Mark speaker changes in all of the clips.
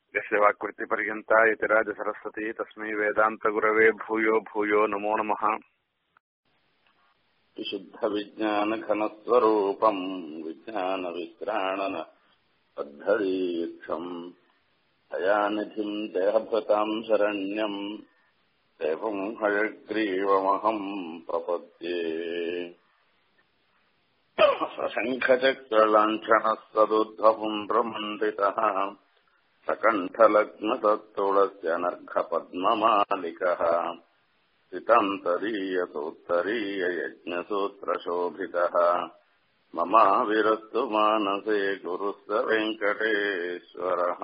Speaker 1: यस्य वाक्कृतिपर्यन्ता यतिराजसरस्वती तस्मै वेदान्तगुरवे भूयो भूयो नमो नमः
Speaker 2: विशुद्धविज्ञानघनस्वरूपम् विज्ञानविश्राणन पद्धरीक्षम् दयानिधिम् देहभृताम् शरण्यम् देवम् हयग्रीवमहम् प्रपद्ये सशङ्खचक्रलाञ्छनस्तदुद्धपुण्ड्रमण्डितः सकण्ठलग्नतत्तुलस्य नर्घपद्ममालिकः सितान्तरीयसूत्तरीययज्ञसूत्रशोभितः ममाविरस्तु मानसे गुरुः वेङ्कटेश्वरः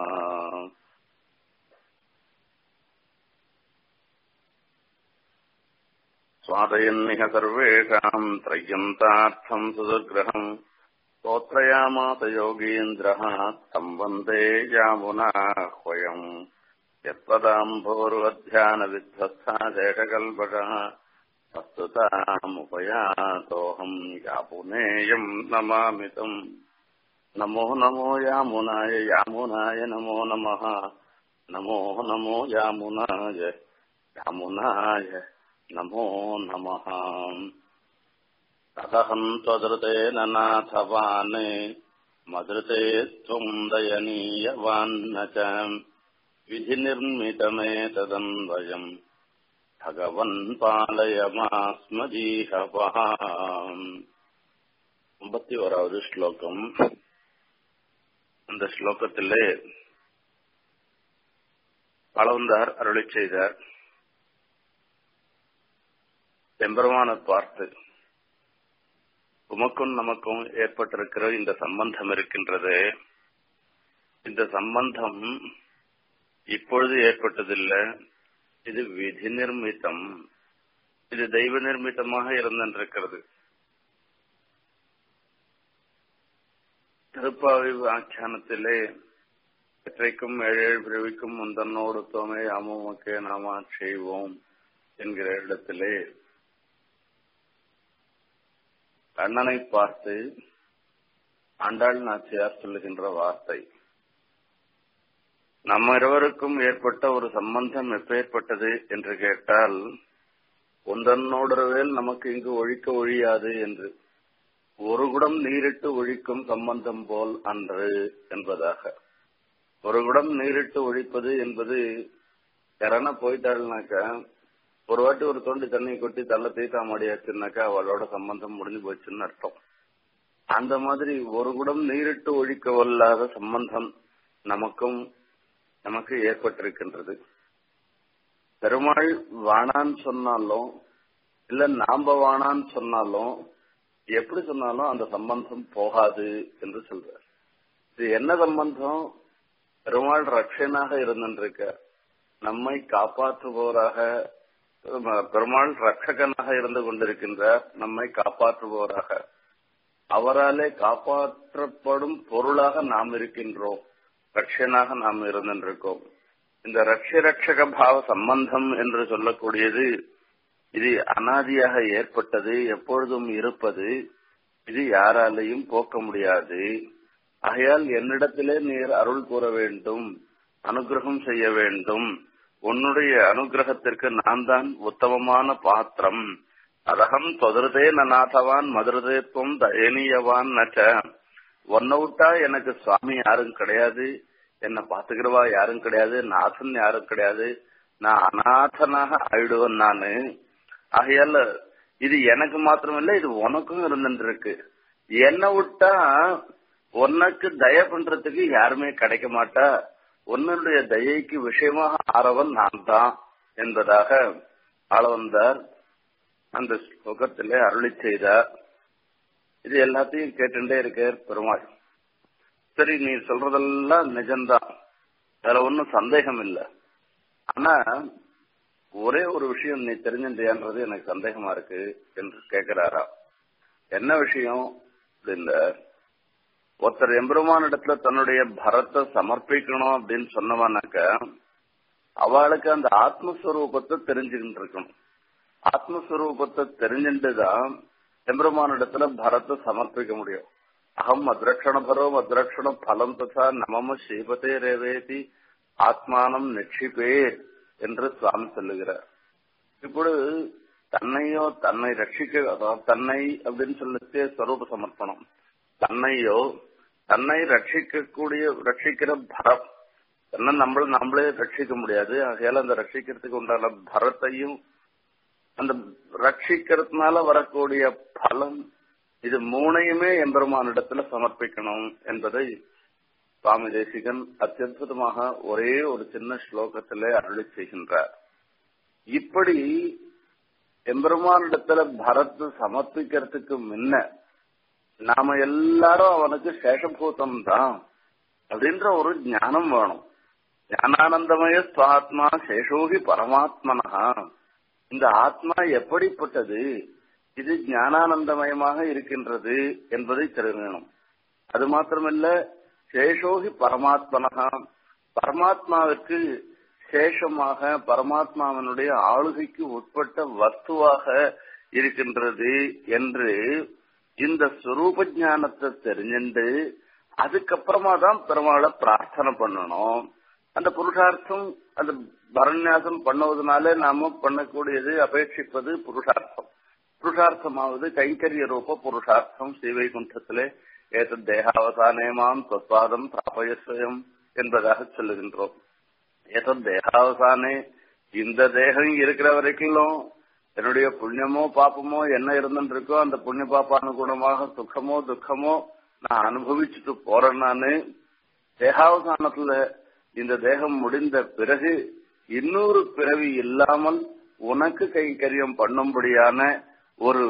Speaker 2: स्वादयन्निह सर्वेषाम् त्रय्यन्तार्थम् सुदुर्ग्रहम् स्तोत्रयामास योगीन्द्रः तम् वन्दे यामुनाह्वयम् यत्पदाम्भोरुवध्यानविध्वस्था शेषकल्पकः वस्तुतामुपयातोऽहम् यामुनेयम् नमामितम् नमो नमो यामुनाय यामुनाय नमो नमः नमो नमो यामुनाय यामुनाय नमो नमः तदहम् त्वदृतेन नाथवान् मदृते त्वम् दयनीयवान्न च विधिनिर्मितमेतदन्वयम् भगवन् பாலய மாஸ்மதீகவः ஐம்பத்தி ஓராவது ஸ்லோகம் அந்த ஸ்லோகத்திலே பழவந்தார் அருளி செய்தார் எம்பெருமானை பார்த்து உமக்கும் நமக்கும் ஏற்பட்டிருக்கிற இந்த சம்பந்தம் இருக்கின்றது இந்த சம்பந்தம் இப்பொழுது ஏற்பட்டதில்லை இது விதி நிர்மித்தம் இது தெய்வ நிர்மித்தமாக இருந்திருக்கிறது திருப்பாவை ஆக்கியானத்திலே எற்றைக்கும் ஏழேழு பிரிவிக்கும் முந்தன்னோடு தோமே அமுமக்கே நாமா செய்வோம் என்கிற இடத்திலே கண்ணனை பார்த்து ஆண்டாள் நாச்சியார் சொல்லுகின்ற வார்த்தை நம்ம இருவருக்கும் ஏற்பட்ட ஒரு சம்பந்தம் எப்பேற்பட்டது என்று கேட்டால் ஒன்றனோடவேல் நமக்கு இங்கு ஒழிக்க ஒழியாது என்று ஒரு குடம் நீரிட்டு ஒழிக்கும் சம்பந்தம் போல் அன்று என்பதாக ஒரு குடம் நீரிட்டு ஒழிப்பது என்பது யாரான போயிட்டாள்னாக்கா ஒரு வாட்டி ஒரு தொண்டு தண்ணி கொட்டி தள்ள தீட்டா மாடியாச்சுனாக்கா அவளோட சம்பந்தம் முடிஞ்சு போச்சுன்னு அர்த்தம் அந்த மாதிரி ஒரு குடம் நீரிட்டு ஒழிக்க வல்லாத சம்பந்தம் நமக்கும் நமக்கு ஏற்பட்டிருக்கின்றது பெருமாள் வானான்னு சொன்னாலும் இல்ல நாம வானான்னு சொன்னாலும் எப்படி சொன்னாலும் அந்த சம்பந்தம் போகாது என்று சொல்றார் இது என்ன சம்பந்தம் பெருமாள் ரட்சனாக இருந்திருக்க நம்மை காப்பாற்றுபவராக பெருமாள் ரட்சகனாக இருந்து கொண்டிருக்கின்றார் நம்மை காப்பாற்றுபவராக அவராலே காப்பாற்றப்படும் பொருளாக நாம் இருக்கின்றோம் ரட்சனாக நாம் இருந்திருக்கோம் இந்த ரட்ச ரட்சக பாவ சம்பந்தம் என்று சொல்லக்கூடியது இது அனாதியாக ஏற்பட்டது எப்பொழுதும் இருப்பது இது யாராலையும் போக்க முடியாது ஆகையால் என்னிடத்திலே நீர் அருள் கூற வேண்டும் அனுகிரகம் செய்ய வேண்டும் உன்னுடைய அனுகிரகத்திற்கு நான் தான் உத்தமமான பாத்திரம் அதகம் தொதருதே நநாதவான் மதுரதேத்துவம் தயனியவான் நச்ச உன்னை விட்டா எனக்கு சுவாமி யாரும் கிடையாது என்ன பாத்துக்கிறவா யாரும் கிடையாது நாதன் யாரும் கிடையாது நான் அநாதனாக ஆயிடுவேன் நானு ஆகையால இது எனக்கு மாத்திரமில்ல இது உனக்கும் இருந்துருக்கு என்ன விட்டா உனக்கு தய பண்றதுக்கு யாருமே கிடைக்க மாட்டா உன்னுடைய தயைக்கு விஷயமாக ஆறவன் நான் தான் என்பதாக ஆளவந்தார் அந்த ஸ்லோகத்திலே அருளி செய்தார் இது எல்லாத்தையும் கேட்டுட்டே இருக்கார் பெருமாள் சரி நீ சொல்றதெல்லாம் நிஜம்தான் அதுல ஒன்னும் சந்தேகம் இல்ல ஆனா ஒரே ஒரு விஷயம் நீ தெரிஞ்சின்றியான்றது எனக்கு சந்தேகமா இருக்கு என்று கேட்கிறாரா என்ன விஷயம் அப்படின்ற ஒருத்தர் எம்பெருமான இடத்துல தன்னுடைய பரத்தை சமர்ப்பிக்கணும் அப்படின்னு சொன்னவனாக்க அவளுக்கு அந்த ஆத்மஸ்வரூபத்தை தெரிஞ்சுக்கிட்டு இருக்கணும் ஆத்மஸ்வரூபத்தை தெரிஞ்சுட்டுதான் எம்பெருமானிடத்துல பரத்தை சமர்ப்பிக்க முடியும் அகம் அத்ரக்ஷணபரோ அத்ரக்ஷண பலம் ததா நமம ஸ்ரீபதே ரேவேதி ஆத்மானம் நிட்சிப்பேர் என்று சுவாமி சொல்லுகிறார் இப்பொழுது தன்னையோ தன்னை ரட்சிக்க அதாவது தன்னை அப்படின்னு சொல்லிட்டு ஸ்வரூப சமர்ப்பணம் தன்னையோ தன்னை ரட்சிக்கக்கூடிய ரட்சிக்கிற பரம் தன்னை நம்மள நம்மளே ரட்சிக்க முடியாது ஆகையால அந்த ரட்சிக்கிறதுக்கு உண்டான பரத்தையும் அந்த ரட்சிக்கிறதுனால வரக்கூடிய பலம் இது மூணையுமே எம்பெருமானிடத்துல சமர்ப்பிக்கணும் என்பதை சுவாமி தேசிகன் அத்தியுதமாக ஒரே ஒரு சின்ன ஸ்லோகத்திலே அருளி செய்கின்றார் இப்படி எம்பெருமானிடத்துல பரத்து சமர்ப்பிக்கிறதுக்கு முன்ன நாம எல்லாரும் அவனுக்கு சேஷபூதம் தான் அப்படின்ற ஒரு ஞானம் வேணும் ஞானானந்தமய சுவாத்மா சேஷோகி பரமாத்மனஹா இந்த ஆத்மா எப்படிப்பட்டது இது ஞானானந்தமயமாக இருக்கின்றது என்பதை தெரிவிக்கணும் அது மாத்திரமல்ல சேஷோகி பரமாத்மனகா பரமாத்மாவிற்கு சேஷமாக பரமாத்மாவினுடைய ஆளுகைக்கு உட்பட்ட வஸ்துவாக இருக்கின்றது என்று இந்த ஸ்வரூப ஞானத்தை தெரிஞ்சுண்டு அதுக்கப்புறமா தான் பெருமாளை பிரார்த்தனை பண்ணணும் அந்த புருஷார்த்தம் அந்த பரநியாசம் பண்ணுவதனால நாம பண்ணக்கூடியது அபேட்சிப்பது புருஷார்த்தம் புருஷார்த்தமாவது கைங்கரிய ரூப புருஷார்த்தம் ஸ்ரீவைகுண்டத்திலே ஏத தேகாவசானே மாம் தொத்பாதம் பிராபயஸ்வயம் என்பதாக சொல்லுகின்றோம் ஏதோ தேகாவசானே இந்த தேகம் இருக்கிற வரைக்கும் என்னுடைய புண்ணியமோ பாப்பமோ என்ன இருந்துட்டு இருக்கோ அந்த புண்ணிய பாப்பானுகுணமாக சுகமோ துக்கமோ நான் அனுபவிச்சுட்டு போறேன் நானு தேகாவசானத்துல இந்த தேகம் முடிந்த பிறகு இன்னொரு பிறவி இல்லாமல் உனக்கு கைங்கரியம் பண்ணும்படியான ஒரு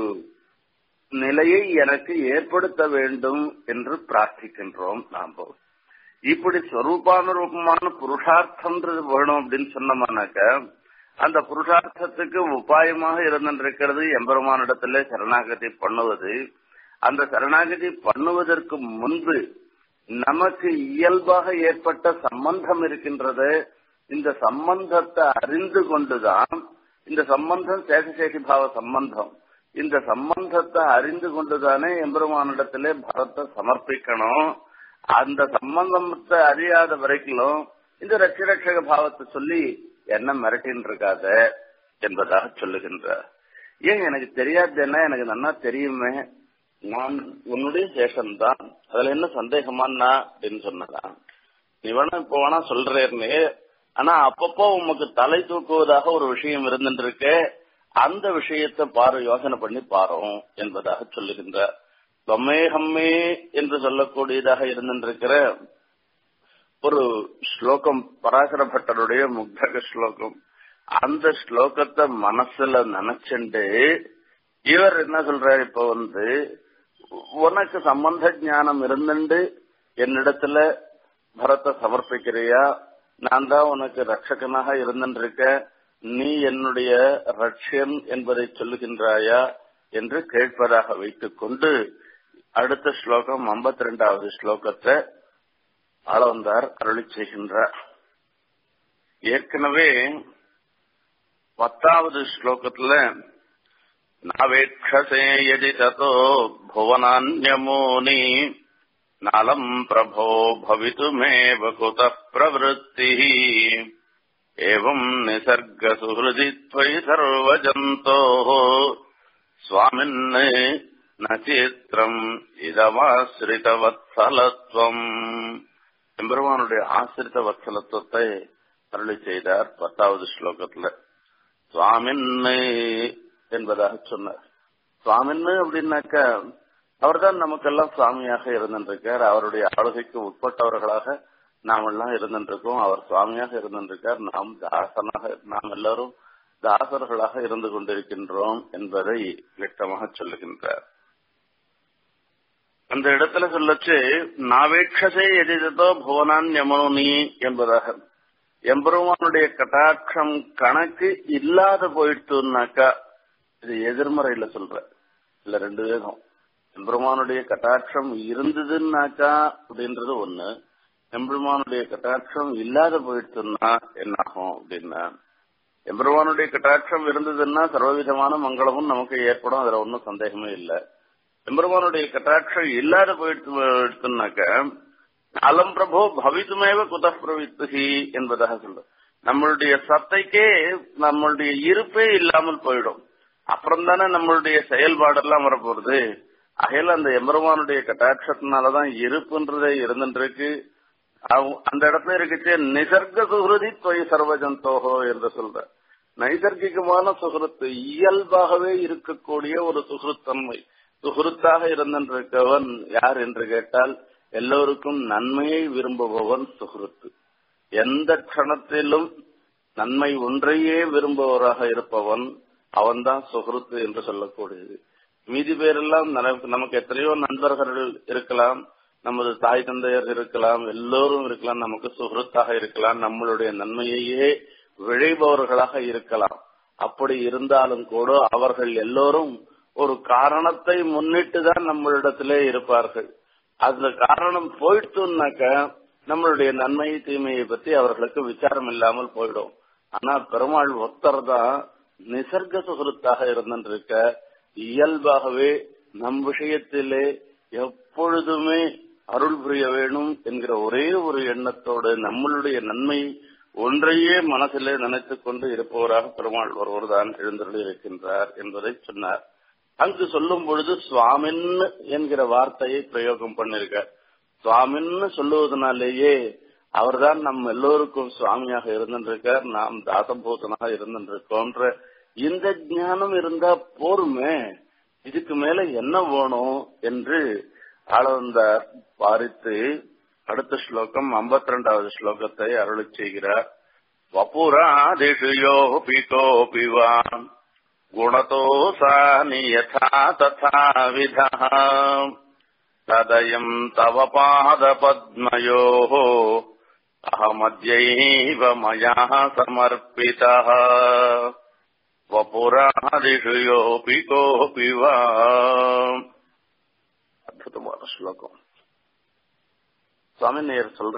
Speaker 2: நிலையை எனக்கு ஏற்படுத்த வேண்டும் என்று பிரார்த்திக்கின்றோம் நாம் இப்படி ஸ்வரூபானுரூபமான புருஷார்த்தம்ன்றது வேணும் அப்படின்னு சொன்னோம்னாக்க அந்த புருஷார்த்தத்துக்கு உபாயமாக இருந்திருக்கிறது எம்பெருமானிடத்துல சரணாகதி பண்ணுவது அந்த சரணாகதி பண்ணுவதற்கு முன்பு நமக்கு இயல்பாக ஏற்பட்ட சம்பந்தம் இருக்கின்றது இந்த சம்பந்தத்தை அறிந்து கொண்டுதான் இந்த சம்பந்தம் சேஷசேஷி பாவ சம்பந்தம் இந்த சம்பந்தத்தை அறிந்து கொண்டுதானே எம்பெருமானிடத்திலே பரத்தை சமர்ப்பிக்கணும் அந்த சம்பந்தத்தை அறியாத வரைக்கும் இந்த ரட்சரட்சக பாவத்தை சொல்லி என்ன மிரட்டின்னு இருக்காத என்பதாக சொல்லுகின்றார் ஏன் எனக்கு தெரியாது என்ன எனக்கு நல்லா தெரியுமே நான் உன்னுடைய சேஷன்தான் அதுல என்ன சந்தேகமானா அப்படின்னு சொன்னதான் நீ வேணா இப்ப வேணா சொல்றேன்னு ஆனா அப்பப்போ உமக்கு தலை தூக்குவதாக ஒரு விஷயம் இருந்துட்டு இருக்கு அந்த விஷயத்தை பாரு யோசனை பண்ணி பாரும் என்பதாக சொல்லுகின்றார் தொம்மேகம்மே என்று சொல்லக்கூடியதாக இருந்திருக்கிற ஒரு ஸ்லோகம் பராசர பட்டருடைய முக்தக ஸ்லோகம் அந்த ஸ்லோகத்தை மனசுல நினைச்சுண்டு இவர் என்ன சொல்றாரு இப்ப வந்து உனக்கு சம்பந்த ஞானம் இருந்துண்டு என்னிடத்துல பரத்தை சமர்ப்பிக்கிறியா நான் தான் உனக்கு ரட்சகனாக இருந்திருக்க நீ என்னுடைய ரட்சியன் என்பதை சொல்லுகின்றாயா என்று கேட்பதாக வைத்துக் கொண்டு அடுத்த ஸ்லோகம் ஐம்பத்தி ரெண்டாவது ஸ்லோகத்தை ஆளவந்தார் அருளி செய்கின்றார் ஏற்கனவே பத்தாவது ஸ்லோகத்துல நாவேட்சசே யதி ததோ புவனான்யமூனி நலம் பிரபோ பவித்துமேவ குத பிரவருத்தி एवम् निसर्गसुहृदि त्वयि सर्वजन्तोः स्वामिन् न चित्रम् இதமாசிரிதவத்சலத்துவம் எம்பெருமானுடைய ஆசிரித வத்சலத்துவத்தை அருளி செய்தார் பத்தாவது ஸ்லோகத்துல சுவாமின்னு என்பதாக சொன்னார் சுவாமின்னு அப்படின்னாக்க அவர்தான் நமக்கெல்லாம் சுவாமியாக இருந்திருக்கார் அவருடைய ஆளுகைக்கு உட்பட்டவர்களாக நாம் எல்லாம் இருந்திருக்கோம் அவர் சுவாமியாக இருந்திருக்கார் நாம் தாசனாக நாம் எல்லாரும் தாசர்களாக இருந்து கொண்டிருக்கின்றோம் என்பதை விளக்கமாக சொல்லுகின்றார் அந்த இடத்துல சொல்லச்சு நாவேட்சசே எதிர்த்தோ புவனான் யமனுனி என்பதாக எம்பெருமானுடைய கட்டாட்சம் கணக்கு இல்லாத போயிட்டுனாக்கா இது எதிர்மறையில சொல்ற இல்ல ரெண்டு வேகம் எம்பெருமானுடைய கட்டாட்சம் இருந்ததுன்னாக்கா அப்படின்றது ஒண்ணு எம்பெருமானுடைய கட்டாட்சம் இல்லாத போயிடுச்சுன்னா என்ன ஆகும் அப்படின்னா எம்பெருமானுடைய கட்டாட்சம் இருந்ததுன்னா சர்வவிதமான மங்களமும் நமக்கு ஏற்படும் அதுல ஒன்றும் சந்தேகமே இல்லை எம்பெருமானுடைய கட்டாட்சம் இல்லாத போயிடுச்சுனாக்க அலம் பிரபோ பவித்துமேவ குத பிரவித்துகி என்பதாக சொல்ற நம்மளுடைய சத்தைக்கே நம்மளுடைய இருப்பே இல்லாமல் போயிடும் அப்புறம் தானே நம்மளுடைய செயல்பாடெல்லாம் வரப்போறது அகையில அந்த எம்பெருமானுடைய கட்டாட்சத்தினாலதான் இருப்புன்றதே இருந்துருக்கு அந்த இடத்துல இருக்குச்சு நிசர்க சுகிருதி தொய் சர்வஜந்தோகோ என்று சொல்ற நைசர்கிகமான சுகிருத்து இயல்பாகவே இருக்கக்கூடிய ஒரு சுகிருத்தன்மை சுகிருத்தாக இருந்திருக்கவன் யார் என்று கேட்டால் எல்லோருக்கும் நன்மையை விரும்புபவன் சுகிருத்து எந்த க்ஷணத்திலும் நன்மை ஒன்றையே விரும்புபவராக இருப்பவன் அவன்தான் சுகிருத்து என்று சொல்லக்கூடியது மீதி பேரெல்லாம் நமக்கு எத்தனையோ நண்பர்கள் இருக்கலாம் நமது தாய் தந்தையர் இருக்கலாம் எல்லோரும் இருக்கலாம் நமக்கு சுகிருத்தாக இருக்கலாம் நம்மளுடைய நன்மையையே விழைபவர்களாக இருக்கலாம் அப்படி இருந்தாலும் கூட அவர்கள் எல்லோரும் ஒரு காரணத்தை முன்னிட்டு தான் நம்மளிடத்திலே இருப்பார்கள் அந்த காரணம் போயிட்டுனாக்க நம்மளுடைய நன்மை தீமையை பத்தி அவர்களுக்கு விசாரம் இல்லாமல் போயிடும் ஆனா பெருமாள் ஒருத்தர் தான் நிசர்க சுகிருத்தாக இருந்திருக்க இயல்பாகவே நம் விஷயத்திலே எப்பொழுதுமே அருள் புரிய வேணும் என்கிற ஒரே ஒரு எண்ணத்தோடு நம்மளுடைய நன்மை ஒன்றையே மனசிலே நினைத்துக் கொண்டு இருப்பவராக பெருமாள் ஒருவர் தான் எழுந்தருளி இருக்கின்றார் என்பதை சொன்னார் அங்கு சொல்லும் பொழுது சுவாமின் என்கிற வார்த்தையை பிரயோகம் பண்ணிருக்கார் சுவாமின்னு சொல்லுவதனாலேயே அவர்தான் நம் எல்லோருக்கும் சுவாமியாக இருந்திருக்கார் நாம் தாசபூதனாக இருந்திருக்கோன்ற இந்த ஞானம் இருந்தா போருமே இதுக்கு மேல என்ன வேணும் என்று ஆளவந்தார் பாரித்து அடுத்த ஸ்லோகம் ஐம்பத்தி ரெண்டாவது ஸ்லோகத்தை அருளி செய்கிறார் வபுராதிஷு யோபி கோபிவான் குணதோசானி யதா ததா விதா ததயம் தவ பாத பத்மயோः அகமத்யைவ மயா சமர்ப்பிதः வபுராதிஷு யோபி கோபி வா அற்புதமான ஸ்லோகம் சுவாமி நேர் சொல்ற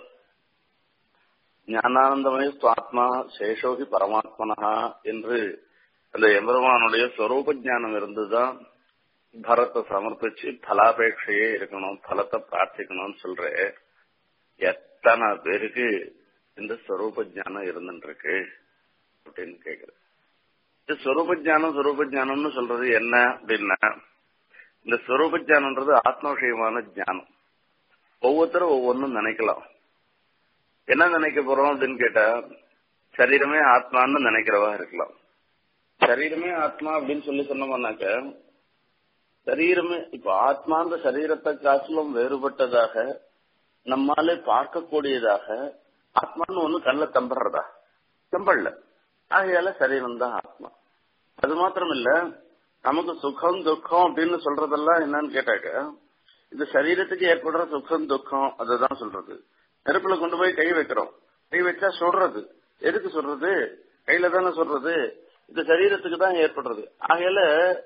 Speaker 2: ஞானானந்தமய சுவாத்மா சேஷோகி பரமாத்மனா என்று அந்த எம்பெருமானுடைய ஸ்வரூப ஞானம் இருந்துதான் பரத்தை சமர்ப்பிச்சு பலாபேட்சையே இருக்கணும் பலத்தை பிரார்த்திக்கணும்னு சொல்ற எத்தனை பேருக்கு இந்த ஸ்வரூப ஞானம் இருந்துருக்கு அப்படின்னு கேக்குறது இந்த ஸ்வரூப ஞானம் ஸ்வரூப ஞானம்னு சொல்றது என்ன அப்படின்னா இந்த ஸ்வரூப ஞானம்ன்றது ஆத்ம விஷயமான ஞானம் ஒவ்வொருத்தரும் ஒவ்வொன்றும் நினைக்கலாம் என்ன நினைக்க போறோம் அப்படின்னு கேட்டா சரீரமே ஆத்மான்னு நினைக்கிறவா இருக்கலாம் சரீரமே ஆத்மா அப்படின்னு சொல்லி சொன்னோம்னாக்க சரீரமே இப்ப ஆத்மாந்த சரீரத்தை காட்டிலும் வேறுபட்டதாக நம்மாலே பார்க்கக்கூடியதாக ஆத்மான்னு ஒண்ணு கல்ல தம்படுறதா தம்படல ஆகையால சரீரம் தான் ஆத்மா அது மாத்திரம் இல்ல நமக்கு சுகம் துக்கம் அப்படின்னு சொல்றதெல்லாம் என்னன்னு கேட்டாக்க இந்த சரீரத்துக்கு ஏற்படுற சுகம் துக்கம் அதுதான் சொல்றது நெருப்புல கொண்டு போய் கை வைக்கிறோம் கை வச்சா சொல்றது எதுக்கு சொல்றது கையில தானே சொல்றது இந்த சரீரத்துக்கு தான் ஏற்படுறது ஆகையால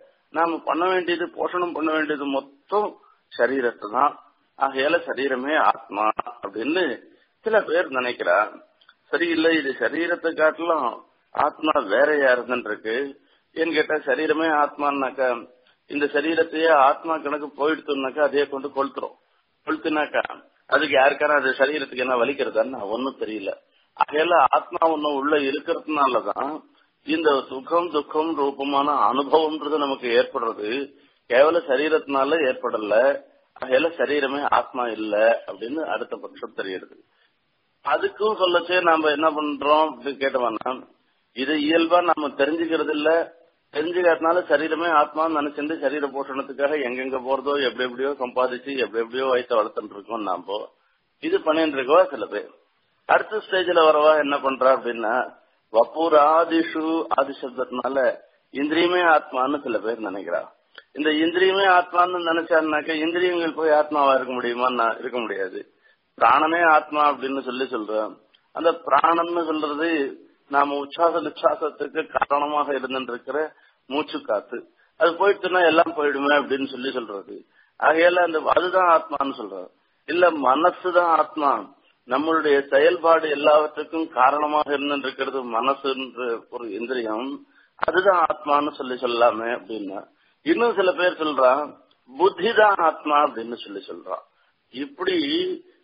Speaker 2: நாம பண்ண வேண்டியது போஷணம் பண்ண வேண்டியது மொத்தம் சரீரத்தை தான் ஆகையால சரீரமே ஆத்மா அப்படின்னு சில பேர் நினைக்கிறா சரியில்லை இது சரீரத்தை காட்டிலும் ஆத்மா வேறையா இருந்துருக்கு ஏன்னு கேட்டா சரீரமே ஆத்மான்னாக்கா இந்த சரீரத்தையே ஆத்மா கணக்கு போயிடுத்துனாக்கா அதையே கொண்டு கொளுத்துறோம் கொளுத்துனாக்கா அதுக்கு யாருக்கான அது சரீரத்துக்கு என்ன வலிக்கிறதான்னு ஒன்னும் தெரியல ஆகையால ஆத்மா ஒண்ணு உள்ள இருக்கிறதுனாலதான் இந்த சுகம் துக்கம் ரூபமான அனுபவம்ன்றது நமக்கு ஏற்படுறது கேவல சரீரத்தினால ஏற்படல ஆகையால சரீரமே ஆத்மா இல்ல அப்படின்னு அடுத்த பட்சம் தெரியுது அதுக்கும் சொல்லச்சே நாம என்ன பண்றோம் அப்படின்னு கேட்டோம்னா இது இயல்பா நம்ம தெரிஞ்சுக்கிறது இல்ல தெரிஞ்சுக்கிறதுனால சரீரமே ஆத்மான்னு நினைச்சிருந்து சரீர போஷணத்துக்காக எங்கெங்க போறதோ எப்படி எப்படியோ சம்பாதிச்சு எப்படி எப்படியோ வயிற்ற வளர்த்துட்டு இருக்கோம் நாம இது பண்ணிட்டு இருக்கவா சில பேர் அடுத்த ஸ்டேஜ்ல வரவா என்ன பண்றா அப்படின்னா வப்பூர் ஆதிஷு ஆதி சப்தத்தினால இந்திரியமே ஆத்மான்னு சில பேர் நினைக்கிறா இந்த இந்திரியமே ஆத்மான்னு நினைச்சாருனாக்க இந்திரியங்கள் போய் ஆத்மாவா இருக்க முடியுமா இருக்க முடியாது பிராணனே ஆத்மா அப்படின்னு சொல்லி சொல்றோம் அந்த பிராணன்னு சொல்றது நாம உச்சாச நிச்சாசத்துக்கு காரணமாக இருந்துருக்கிற மூச்சு காத்து அது போயிட்டுனா எல்லாம் போயிடுமே அப்படின்னு சொல்லி சொல்றது ஆகையால அந்த அதுதான் ஆத்மான்னு சொல்றோம் இல்ல மனசுதான் ஆத்மா நம்மளுடைய செயல்பாடு எல்லாவற்றுக்கும் காரணமாக இருந்துருக்கிறது மனசுன்ற ஒரு இந்திரியம் அதுதான் ஆத்மான்னு சொல்லி சொல்லாமே அப்படின்னா இன்னும் சில பேர் சொல்றான் புத்தி தான் ஆத்மா அப்படின்னு சொல்லி சொல்றான் இப்படி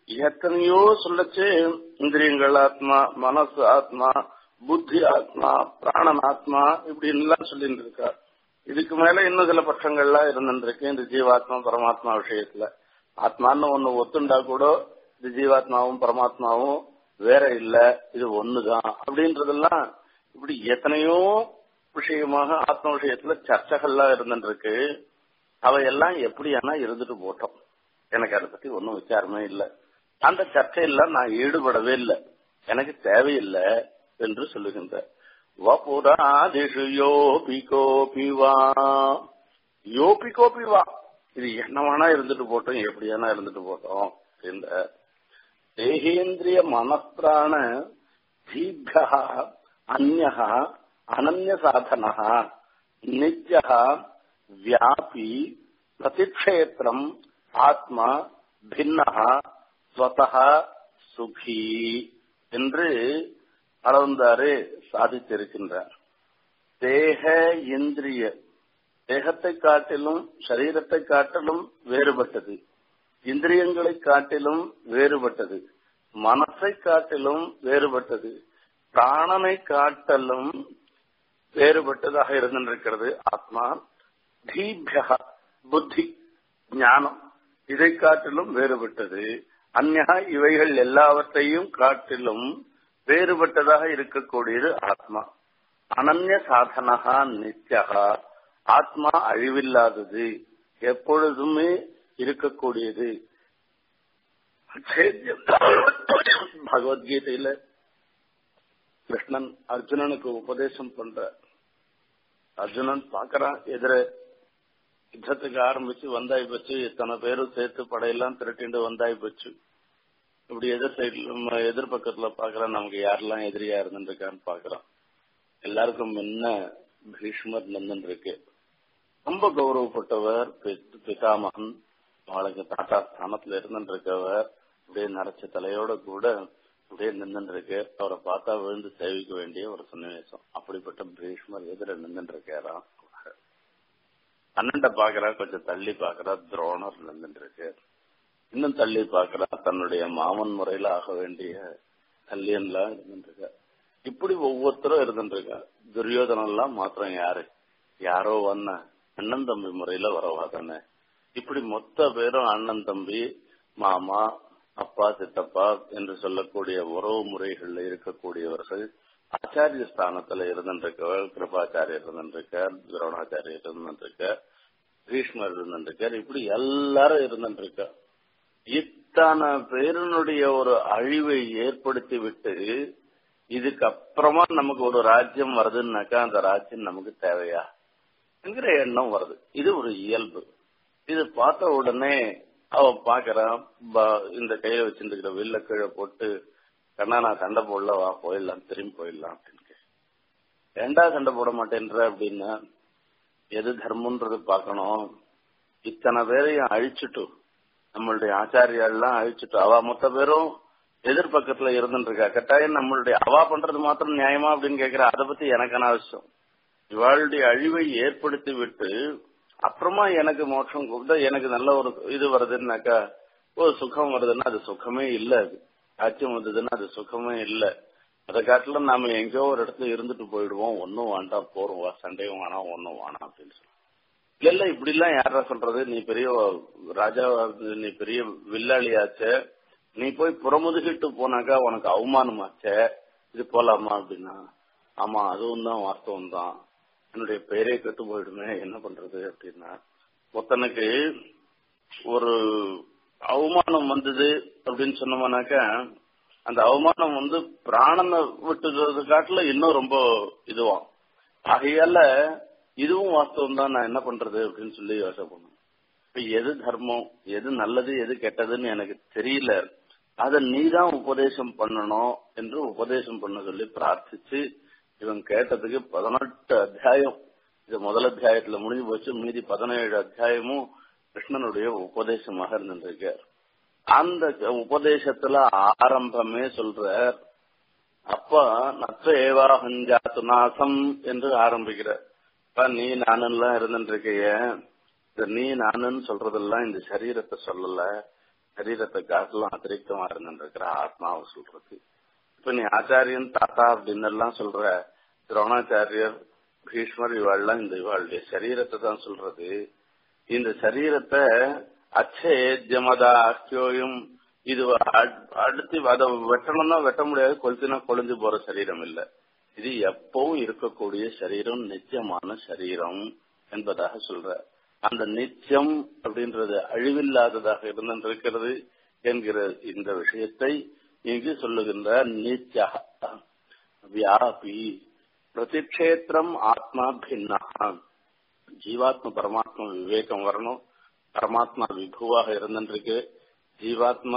Speaker 2: எத்தனையோ சொல்லச்சு இந்திரியங்கள் ஆத்மா மனசு ஆத்மா புத்தி ஆத்மா பிராணன் ஆத்மா இப்படின்னு எல்லாம் சொல்லிட்டு இருக்கா இதுக்கு மேல இன்னும் சில பட்சங்கள்லாம் இருந்துருக்கு இந்த ஜீவாத்மா பரமாத்மா விஷயத்துல ஆத்மான்னு ஒண்ணு ஒத்துண்டா கூட இது ஜீவாத்மாவும் பரமாத்மாவும் வேற இல்ல இது ஒண்ணுதான் அப்படின்றதெல்லாம் இப்படி எத்தனையோ விஷயமாக ஆத்ம விஷயத்துல சர்ச்சைகள்லாம் இருந்துருக்கு அவையெல்லாம் எப்படியானா இருந்துட்டு போட்டோம் எனக்கு அதை பத்தி ஒன்றும் விசாரமே இல்லை அந்த சர்ச்சையெல்லாம் நான் ஈடுபடவே இல்லை எனக்கு தேவையில்லை என்று சொல்லுகின்ற வபுராதிஷு யோபி கோபி வா யோபி கோபி வா இது என்ன வேணா இருந்துட்டு போட்டோம் எப்படியானா இருந்துட்டு போட்டோம் இந்த தேகேந்திரிய மனப்பிராண தீபிய அந்நிய அனன்ய சாதன நித்ய வியாபி பிரதிக்ஷேத்திரம் ஆத்மா பின்னஹா ஸ்வதா சுகி என்று அளந்தாரு சாதித்திருக்கின்றார் தேக இந்திரிய தேகத்தை காட்டிலும் சரீரத்தை காட்டிலும் வேறுபட்டது இந்திரியங்களை காட்டிலும் வேறுபட்டது மனசை காட்டிலும் வேறுபட்டது பிராணனை காட்டலும் வேறுபட்டதாக இருந்திருக்கிறது ஆத்மா தீபியா புத்தி ஞானம் இதை காட்டிலும் வேறுபட்டது அந்நா இவைகள் எல்லாவற்றையும் காட்டிலும் வேறுபட்டதாக இருக்கக்கூடியது ஆத்மா அனன்ய சாதனகா நித்யகா ஆத்மா அழிவில்லாதது எப்பொழுதுமே இருக்கக்கூடியது பகவத்கீதையில கிருஷ்ணன் அர்ஜுனனுக்கு உபதேசம் பண்ற அர்ஜுனன் பாக்குறான் எதிர யுத்தத்துக்கு ஆரம்பிச்சு வந்தாய் போச்சு இத்தனை பேரும் சேர்த்து படையெல்லாம் திரட்டிண்டு வந்தாய் போச்சு இப்படி எதிர் சைட்ல எதிர்பக்கத்துல பாக்குறான் நமக்கு யாரெல்லாம் எதிரியா இருந்துருக்கான்னு பாக்குறான் எல்லாருக்கும் முன்ன பீஷ்மர் நின்று இருக்கு ரொம்ப கௌரவப்பட்டவர் பிதாமகன் அவளுக்கு தாத்தா ஸ்தானத்துல இருந்துருக்கவர் அப்படியே நரைச்ச தலையோட கூட அப்படியே நின்று இருக்கு அவரை பார்த்தா விழுந்து சேவிக்க வேண்டிய ஒரு சன்னிவேசம் அப்படிப்பட்ட பீஷ்மர் எதிர நின்று இருக்காராம் அண்ணன்ட பாக்குறா கொஞ்சம் தள்ளி பாக்குறா துரோணர் நின்று இருக்கு இன்னும் தள்ளி பாக்குறா தன்னுடைய மாமன் முறையில ஆக வேண்டிய கல்யாண்லாம் இருந்துருக்க இப்படி ஒவ்வொருத்தரும் இருந்துருக்கா துரியோதனம் எல்லாம் மாத்திரம் யாரு யாரோ வந்த அண்ணன் தம்பி முறையில வரவா தானே இப்படி மொத்த பேரும் அண்ணன் தம்பி மாமா அப்பா சித்தப்பா என்று சொல்லக்கூடிய உறவு முறைகள்ல இருக்கக்கூடியவர்கள் ஆச்சாரிய ஸ்தானத்துல இருந்துருக்கவர் கிருபாச்சாரியர் இருந்துருக்கார் துரோணாச்சாரியர் இருந்துருக்கார் பீஷ்மர் இருந்துருக்கார் இப்படி எல்லாரும் இருந்துருக்கா இத்தனை பேருனுடைய ஒரு அழிவை ஏற்படுத்தி விட்டு இதுக்கு அப்புறமா நமக்கு ஒரு ராஜ்யம் வருதுன்னாக்கா அந்த ராஜ்யம் நமக்கு தேவையா என்கிற எண்ணம் வருது இது ஒரு இயல்பு இது பார்த்த உடனே அவன் பாக்குறான் இந்த கையில வச்சிருக்கிற வில்ல கீழே போட்டு கண்ணா நான் சண்டை போடல வா போயிடலாம் திரும்பி போயிடலாம் அப்படின்னு ஏண்டா சண்டை போட மாட்டேன்ற அப்படின்னா எது தர்மன்றது பார்க்கணும் இத்தனை பேரையும் அழிச்சுட்டு நம்மளுடைய ஆச்சாரியாலாம் அழிச்சுட்டு அவ மொத்த பேரும் எதிர்பக்கத்துல இருந்துட்டு இருக்கா கட்டாயம் நம்மளுடைய அவா பண்றது மாத்திரம் நியாயமா அப்படின்னு கேக்குற அதை பத்தி எனக்கான அவசியம் இவாளுடைய அழிவை ஏற்படுத்தி விட்டு அப்புறமா எனக்கு மோட்சம் கொடுத்தா எனக்கு நல்ல ஒரு இது வருதுன்னாக்கா ஒரு சுகம் வருதுன்னா அது சுகமே இல்ல அது ஆட்சியம் வந்ததுன்னா அது சுகமே இல்ல அதை காட்டிலும் நாம எங்கேயோ ஒரு இடத்துல இருந்துட்டு போயிடுவோம் ஒன்னும் வேண்டாம் போறோம் வா சண்டையும் வேணாம் ஒன்னும் வேணாம் அப்படின்னு சொல்லி இல்ல இல்ல இப்படி எல்லாம் யாரா சொல்றது நீ பெரிய ராஜா நீ பெரிய வில்லாளியாச்சே நீ போய் புறமுதுகிட்டு போனாக்கா உனக்கு அவமானமாச்சே இது போலாமா அப்படின்னா ஆமா அதுவும் தான் வாஸ்தவம் தான் என்னுடைய பெயரே கெட்டு போயிடுமே என்ன பண்றது அப்படின்னா ஒருத்தனுக்கு ஒரு அவமானம் வந்தது அப்படின்னு சொன்னோம்னாக்கா அந்த அவமானம் வந்து பிராணனை விட்டுறது காட்டுல இன்னும் ரொம்ப இதுவாம் ஆகையால இதுவும் வாஸ்தவம் தான் நான் என்ன பண்றது அப்படின்னு சொல்லி யோசனை பண்ணும் இப்ப எது தர்மம் எது நல்லது எது கெட்டதுன்னு எனக்கு தெரியல அத நீதான் உபதேசம் பண்ணணும் என்று உபதேசம் பண்ண சொல்லி பிரார்த்திச்சு இவன் கேட்டதுக்கு பதினெட்டு அத்தியாயம் இது முதல் அத்தியாயத்துல முடிஞ்சு போச்சு மீதி பதினேழு அத்தியாயமும் கிருஷ்ணனுடைய உபதேசமாக இருந்திருக்கார் அந்த உபதேசத்துல ஆரம்பமே சொல்றார் அப்ப நற்ற ஏவா ஹஞ்சாத்து நாசம் என்று ஆரம்பிக்கிறார் இப்ப நீ நானுலாம் இருந்துட்டு இருக்கைய இந்த நீ நானுன்னு சொல்றதெல்லாம் இந்த சரீரத்தை சொல்லல சரீரத்தை காட்டிலும் அதிரிக்தமா இருந்துருக்கிற ஆத்மாவை சொல்றது இப்ப நீ ஆச்சாரியன் தாத்தா அப்படின்னு எல்லாம் சொல்ற துரோணாச்சாரியர் பீஷ்மர் இவாள்லாம் இந்த இவாளுடைய சரீரத்தை தான் சொல்றது இந்த சரீரத்தை அச்சேத்தியமதா அக்கியோயும் இது அடுத்து அதை வெட்டணும்னா வெட்ட முடியாது கொளுத்தினா கொழுந்து போற சரீரம் இல்ல இது எப்பவும் இருக்கக்கூடிய சரீரம் நித்தியமான சரீரம் என்பதாக சொல்ற அந்த நித்தியம் அப்படின்றது அழிவில்லாததாக இருந்திருக்கிறது என்கிற இந்த விஷயத்தை இங்கு சொல்லுகின்ற நித்யா வியாபி பிரதிக்ஷேத்திரம் ஆத்மா பின்னா ஜீவாத்ம பரமாத்மா விவேகம் வரணும் பரமாத்மா விபுவாக இருந்திருக்கு ஜீவாத்மா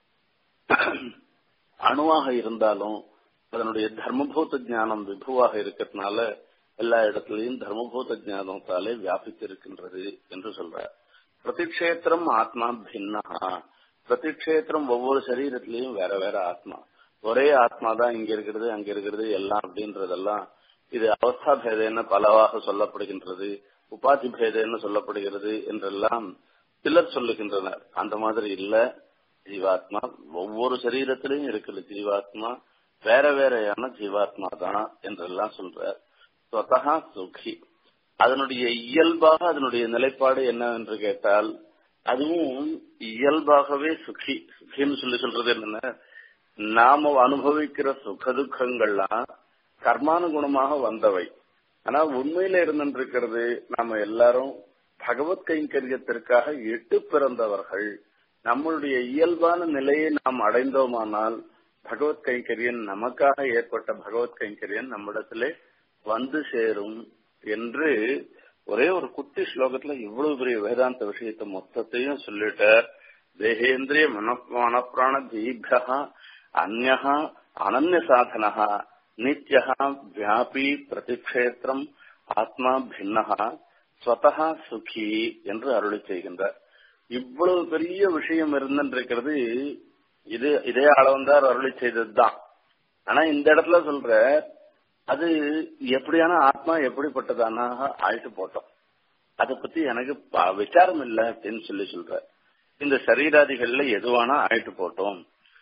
Speaker 2: அணுவாக இருந்தாலும் அதனுடைய தர்மபூத ஞானம் விபுவாக இருக்கிறதுனால எல்லா இடத்துலையும் தர்மபூத ஞானத்தாலே வியாபித்திருக்கின்றது என்று சொல்றார் பிரதிக்ஷேத்திரம் ஆத்மா பின்னா பிரதிக்ஷேத்திரம் ஒவ்வொரு சரீரத்திலையும் வேற வேற ஆத்மா ஒரே ஆத்மா தான் இங்க இருக்கிறது அங்க இருக்கிறது எல்லாம் அப்படின்றதெல்லாம் இது அவஸ்தா பேதேன்னு பலவாக சொல்லப்படுகின்றது உபாதி பேதேன்னு சொல்லப்படுகிறது என்றெல்லாம் சிலர் சொல்லுகின்றனர் அந்த மாதிரி இல்ல ஜீவாத்மா ஒவ்வொரு சரீரத்திலையும் இருக்கிற ஜீவாத்மா வேற வேறையான ஜீவாத்மா தான் என்றெல்லாம் சொல்ற ஸ்வதகா சுகி அதனுடைய இயல்பாக அதனுடைய நிலைப்பாடு என்ன என்று கேட்டால் அதுவும் இயல்பாகவே சுகி சுகின்னு சொல்லி சொல்றது என்னன்னா நாம அனுபவிக்கிற சுக துக்கங்கள்லாம் கர்மானுகுணமாக வந்தவை ஆனா உண்மையில இருந்திருக்கிறது நாம எல்லாரும் பகவத் கைங்கரியத்திற்காக எட்டு பிறந்தவர்கள் நம்மளுடைய இயல்பான நிலையை நாம் அடைந்தோமானால் பகவத் கைங்கரியன் நமக்காக ஏற்பட்ட பகவத் கைங்கரியன் நம்மிடத்திலே வந்து சேரும் என்று ஒரே ஒரு குட்டி ஸ்லோகத்துல இவ்வளவு பெரிய வேதாந்த விஷயத்தை மொத்தத்தையும் சொல்லிட்ட தேகேந்திரிய மன மனப்பிராண தீபியா அந்நா அனன்ய சாதனா நித்யா வியாபி பிரதிக்ஷேத்திரம் ஆத்மா பின்னகா ஸ்வதா சுகி என்று அருளி செய்கின்றார் இவ்வளவு பெரிய விஷயம் இருந்திருக்கிறது இது இதே அளவந்தார் அருளி செய்ததுதான் ஆனா இந்த இடத்துல சொல்ற அது எப்படியான ஆத்மா எப்படிப்பட்டதானாக ஆயிட்டு போட்டோம் அதை பத்தி எனக்கு விசாரம் இல்லை அப்படின்னு சொல்லி சொல்ற இந்த சரீராதிகள்ல எதுவானா ஆயிட்டு போட்டோம்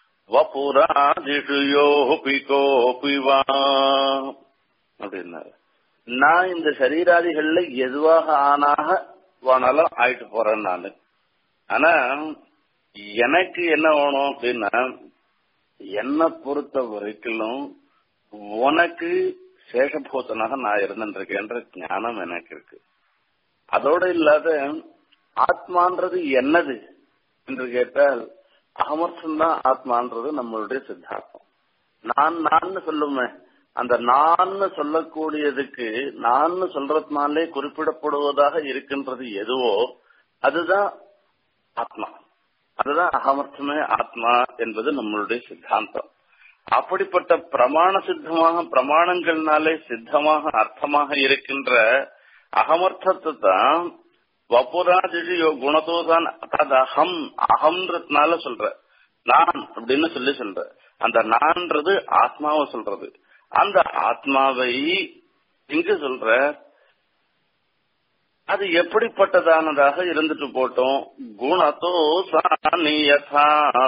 Speaker 2: வபுராதிஷு யோபி கோபிவா அப்படின்னாரு நான் இந்த சரீராதிகள்ல எதுவாக ஆனாக வானாலும் ஆயிட்டு போறேன் நானு ஆனா எனக்கு என்ன வேணும் அப்படின்னா என்னை பொறுத்த வரைக்கும் உனக்கு சேஷபூத்தனாக நான் இருந்துருக்கேன்ற ஞானம் எனக்கு இருக்கு அதோட இல்லாத ஆத்மான்றது என்னது என்று கேட்டால் அகமர்த்தம் தான் ஆத்மான்றது நம்மளுடைய சித்தாந்தம் நான் நான் சொல்லுமே அந்த நான் சொல்லக்கூடியதுக்கு நான் சொல்றதுனாலே குறிப்பிடப்படுவதாக இருக்கின்றது எதுவோ அதுதான் ஆத்மா அதுதான் அகமர்த்தமே ஆத்மா என்பது நம்மளுடைய சித்தாந்தம் அப்படிப்பட்ட பிரமாண சித்தமாக பிரமாணங்கள்னாலே சித்தமாக அர்த்தமாக இருக்கின்ற அகமர்த்தத்தை தான் வப்புராஜியோ குணத்தோதான் அது அகம் அகம்ன்றதுனால சொல்ற நான் அப்படின்னு சொல்லி சொல்ற அந்த நான்றது ஆத்மாவை சொல்றது அந்த ஆத்மாவை இங்கு சொல்ற அது எப்படிப்பட்டதானதாக இருந்துட்டு போட்டோம் குணத்தோ சாணியதா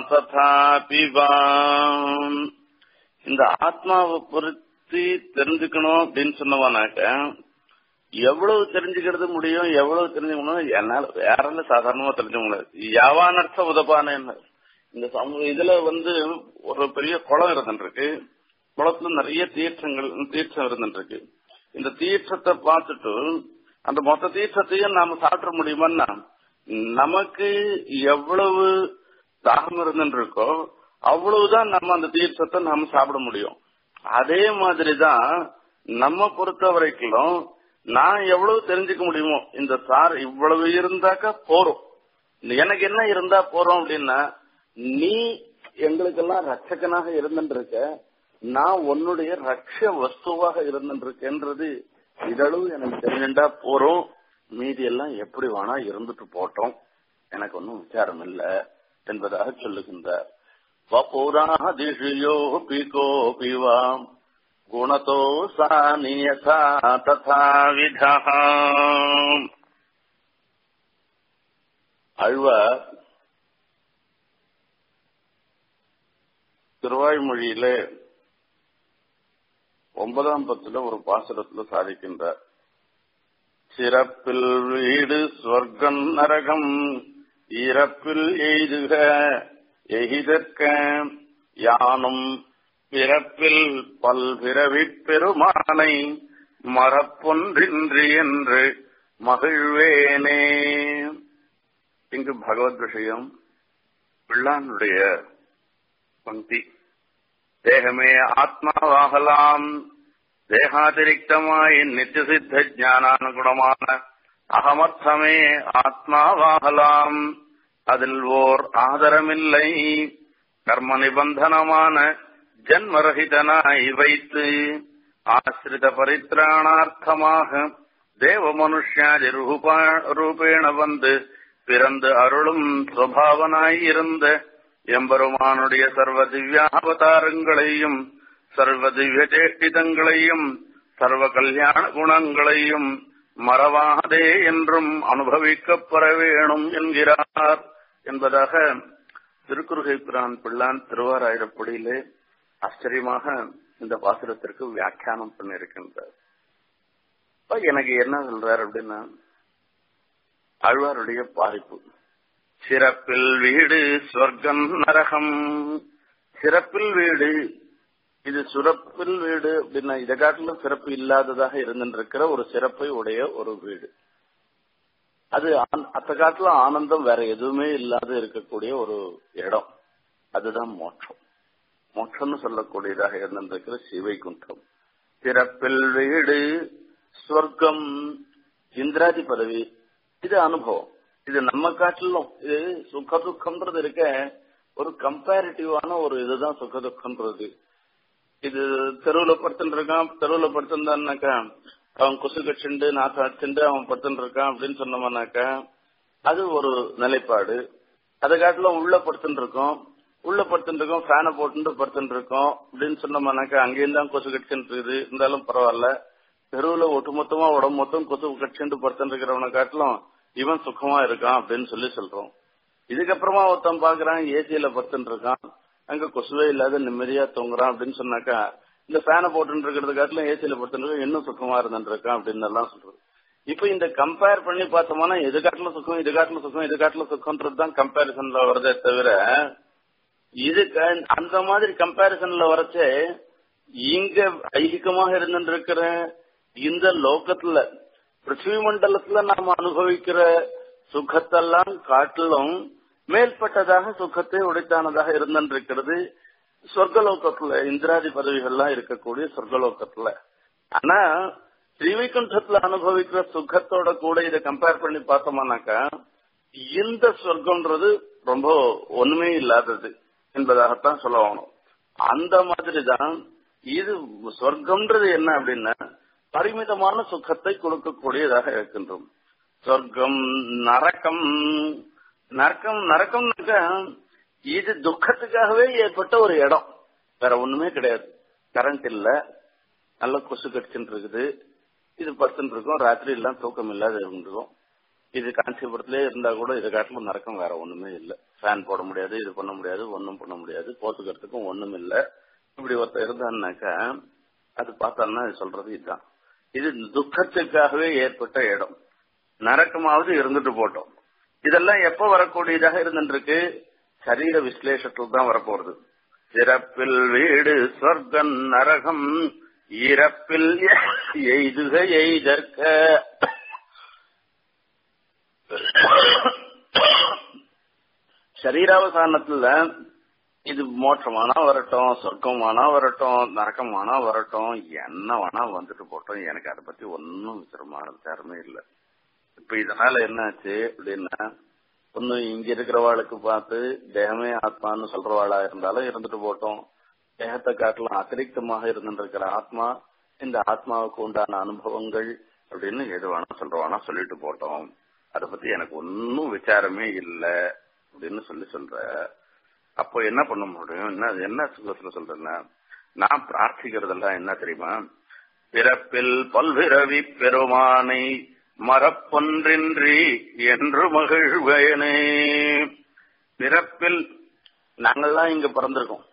Speaker 2: ததாபிவாம் இந்த ஆத்மாவை பொருத்தி தெரிஞ்சுக்கணும் அப்படின்னு சொன்னவனாக்க எவ்வளவு தெரிஞ்சுக்கிறது முடியும் எவ்வளவு தெரிஞ்சுக்கணும் என்னால வேற சாதாரணமா தெரிஞ்சுக்க முடியாது யாவானர்த்த உதபான இந்த சமூக இதுல வந்து ஒரு பெரிய குளம் இருந்துருக்கு குளத்துல நிறைய தீர்த்தங்கள் தீர்த்தம் இருந்துருக்கு இந்த தீர்த்தத்தை பார்த்துட்டு அந்த மொத்த தீர்த்தத்தையும் நாம சாப்பிட முடியுமான்னா நமக்கு எவ்வளவு தாகம் இருந்துருக்கோ அவ்வளவுதான் நம்ம அந்த தீர்த்தத்தை நாம சாப்பிட முடியும் அதே மாதிரிதான் நம்ம பொறுத்த வரைக்கும் நான் எவ்வளவு தெரிஞ்சுக்க முடியுமோ இந்த சார் இவ்வளவு இருந்தாக்கா போறோம் எனக்கு என்ன இருந்தா போறோம் அப்படின்னா நீ எங்களுக்கெல்லாம் ரட்சகனாக இருந்துருக்க நான் உன்னுடைய ரட்ச வஸ்துவாக இருந்துருக்கேன்றது இதளவு எனக்கு தெரிஞ்சுட்டா போறோம் மீதி எல்லாம் எப்படி வேணா இருந்துட்டு போட்டோம் எனக்கு ஒன்றும் விசாரம் இல்லை என்பதாக சொல்லுகின்றார் வபுராதிஷியோ பிகோபிவாம் குணத்தோ சானியதா ததாவிதா அழ்வார் திருவாய்மொழியில ஒன்பதாம் பத்துல ஒரு பாசுரத்துல சாதிக்கின்றார் சிறப்பில் வீடு சொர்க்கம் நரகம் இறப்பில் எய்துக எய்தற்க யானும் பிறப்பில் பல்பிறவிப் பெருமானை மறப்பொன்றின்றி என்று மகிழ்வேனே இங்கு பகவத் விஷயம் பிள்ளானுடைய பங்கி தேகமே ஆத்மாவாகலாம் தேகாதிரிக்தமாய் நித்தியசித்த ஜானானுகுணமான அகமர்த்தமே ஆத்மாவாகலாம் அதில் ஓர் ஆதரமில்லை கர்ம நிபந்தனமான ஜன்மரகிதனாய் வைத்து ஆசிரித பரித்ராணார்த்தமாக தேவ மனுஷாதி ரூபேண வந்து பிறந்து அருளும் சுவாவனாய் இருந்த எம்பெருமானுடைய சர்வ திவ்யாவதாரங்களையும் சர்வ திவ்ய சேஷ்டிதங்களையும் சர்வ கல்யாண குணங்களையும் மறவாதே என்றும் அனுபவிக்கப்பெற வேணும் என்கிறார் என்பதாக திருக்குறுகை பிரான் பிள்ளான் திருவாராயிரப்படியிலே ஆச்சரியமாக இந்த பாசுரத்திற்கு வியாக்கியானம் பண்ணியிருக்கின்றார் எனக்கு என்ன சொல்றார் அப்படின்னா ஆழ்வாருடைய பாரிப்பு சிறப்பில் வீடு சொர்க்கம் நரகம் சிறப்பில் வீடு இது சுரப்பில் வீடு அப்படின்னா இதை காட்டிலும் சிறப்பு இல்லாததாக இருந்திருக்கிற ஒரு சிறப்பை உடைய ஒரு வீடு அது அத்த காட்டுல ஆனந்தம் வேற எதுவுமே இல்லாத இருக்கக்கூடிய ஒரு இடம் அதுதான் மோட்சம் மோட்சம்னு சொல்லக்கூடியதாக இருந்திருக்கிற சிவைகுண்டம் சிறப்பில் வீடு சொர்க்கம் இந்திராதி பதவி இது அனுபவம் இது நம்ம காட்டிலும் இது சுக துக்கம்ன்றது இருக்க ஒரு கம்பேரிட்டிவான ஒரு இதுதான் சுக துக்கம்ன்றது இது தெருவுல படுத்துட்டு இருக்கான் தெருவுல படுத்திருந்தான்னாக்கா அவன் கொசு கட்சிண்டு நாசம் அடிச்சுண்டு அவன் படுத்துட்டு இருக்கான் அப்படின்னு சொன்னோம்னாக்கா அது ஒரு நிலைப்பாடு அதை காட்டிலும் உள்ள படுத்துட்டு இருக்கோம் உள்ள படுத்துட்டு இருக்கோம் ஃபேனை போட்டு படுத்துட்டு இருக்கோம் அப்படின்னு சொன்னோம்னாக்கா அங்கேயும் தான் கொசு கட்சின்னு இருக்குது இருந்தாலும் பரவாயில்ல தெருவுல ஒட்டுமொத்தமா உடம்பு மொத்தம் கொசு கட்சிண்டு படுத்துட்டு இருக்கிறவனை காட்டிலும் இவன் சுகமா இருக்கான் அப்படின்னு சொல்லி சொல்றோம் இதுக்கப்புறமா ஒருத்தன் பாக்குறான் ஏசியில படுத்துட்டு இருக்கான் அங்க கொசுவே இல்லாத நிம்மதியா தூங்குறான் அப்படின்னு சொன்னாக்கா இந்த ஃபேனை போட்டு இருக்கிறது காட்டிலும் ஏசியில படுத்துட்டு இன்னும் சுகமா இருந்துட்டு இருக்கான் அப்படின்னு எல்லாம் சொல்றது இப்ப இந்த கம்பேர் பண்ணி பார்த்தோம்னா எது காட்டிலும் சுகம் இது காட்டிலும் சுகம் இது காட்டிலும் சுகம்ன்றது தான் கம்பேரிசன்ல வருதே தவிர இது அந்த மாதிரி கம்பேரிசன்ல வரச்சே இங்க ஐகிகமாக இருந்துட்டு இருக்கிற இந்த லோகத்துல பிருத்திவி மண்டலத்துல நாம அனுபவிக்கிற சுகத்தெல்லாம் காட்டிலும் மேல்பட்டதாக சுகத்தை உடைத்தானதாக இருந்திருக்கிறது சொர்க்கலோகத்துல இந்திராதி பதவிகள்லாம் இருக்கக்கூடிய சொர்க்கலோகத்துல ஆனா ஸ்ரீவைகுண்டத்துல அனுபவிக்கிற சுகத்தோட கூட இதை கம்பேர் பண்ணி பார்த்தோம்னாக்கா இந்த சொர்க்கம்ன்றது ரொம்ப ஒண்ணுமே இல்லாதது என்பதாகத்தான் சொல்லணும் அந்த மாதிரி தான் இது சொர்க்கம்ன்றது என்ன அப்படின்னா பரிமிதமான சுகத்தை கொடுக்கக்கூடியதாக இருக்கின்றோம் சொர்க்கம் நரக்கம் நரக்கம் நரக்கம்னாக்க இது துக்கத்துக்காகவே ஏற்பட்ட ஒரு இடம் வேற ஒண்ணுமே கிடையாது கரண்ட் இல்ல நல்ல கொசு கடிச்சுட்டு இருக்குது இது படுத்துட்டு இருக்கோம் ராத்திரி எல்லாம் தூக்கம் இல்லாத இருந்துருக்கும் இது காஞ்சிபுரத்திலே இருந்தா கூட இது காட்டிலும் நரக்கம் வேற ஒண்ணுமே இல்ல ஃபேன் போட முடியாது இது பண்ண முடியாது ஒன்னும் பண்ண முடியாது போத்துக்கிறதுக்கும் ஒண்ணும் இல்ல இப்படி ஒருத்தர் இருந்தான்னாக்கா அது பார்த்தோம்னா சொல்றது இதுதான் இது துக்கத்துக்காகவே ஏற்பட்ட இடம் நரக்கமாவது இருந்துட்டு போட்டோம் இதெல்லாம் எப்ப வரக்கூடியதாக இருந்துருக்கு சரீர விஸ்லேஷத்தில் தான் வரப்போறது சிறப்பில் வீடு சொர்க்கம் நரகம் இறப்பில் எய்துக எய்தற்க சரீராவசானத்துல இது மோட்சமானா வரட்டும் சொர்க்கமானா வரட்டும் நரக்கமானா வரட்டும் என்ன வேணா வந்துட்டு போட்டோம் எனக்கு அதை பத்தி ஒன்னும் விசிரமான விசாரமே இல்லை இப்ப இதனால என்னாச்சு அப்படின்னா ஒண்ணு இங்க இருக்கிறவாளுக்கு பார்த்து தேகமே ஆத்மான்னு சொல்றவாளா இருந்தாலும் இருந்துட்டு போட்டோம் தேகத்தை காட்டலாம் அதிரிக்தமாக இருந்துருக்கிற ஆத்மா இந்த ஆத்மாவுக்கு உண்டான அனுபவங்கள் அப்படின்னு எது வேணா சொல்றவானா சொல்லிட்டு போட்டோம் அதை பத்தி எனக்கு ஒன்னும் விசாரமே இல்லை அப்படின்னு சொல்லி சொல்ற அப்போ என்ன பண்ண முடியும் என்ன என்ன சுகத்துல சொல்றேன்னா நான் பிரார்த்திக்கிறதெல்லாம் என்ன தெரியுமா பிறப்பில் பல்விரவி பெருமானை மரப்பொன்றின்றி என்று மகிழ்வேனே பிறப்பில் நாங்கள்லாம் இங்க பிறந்திருக்கோம்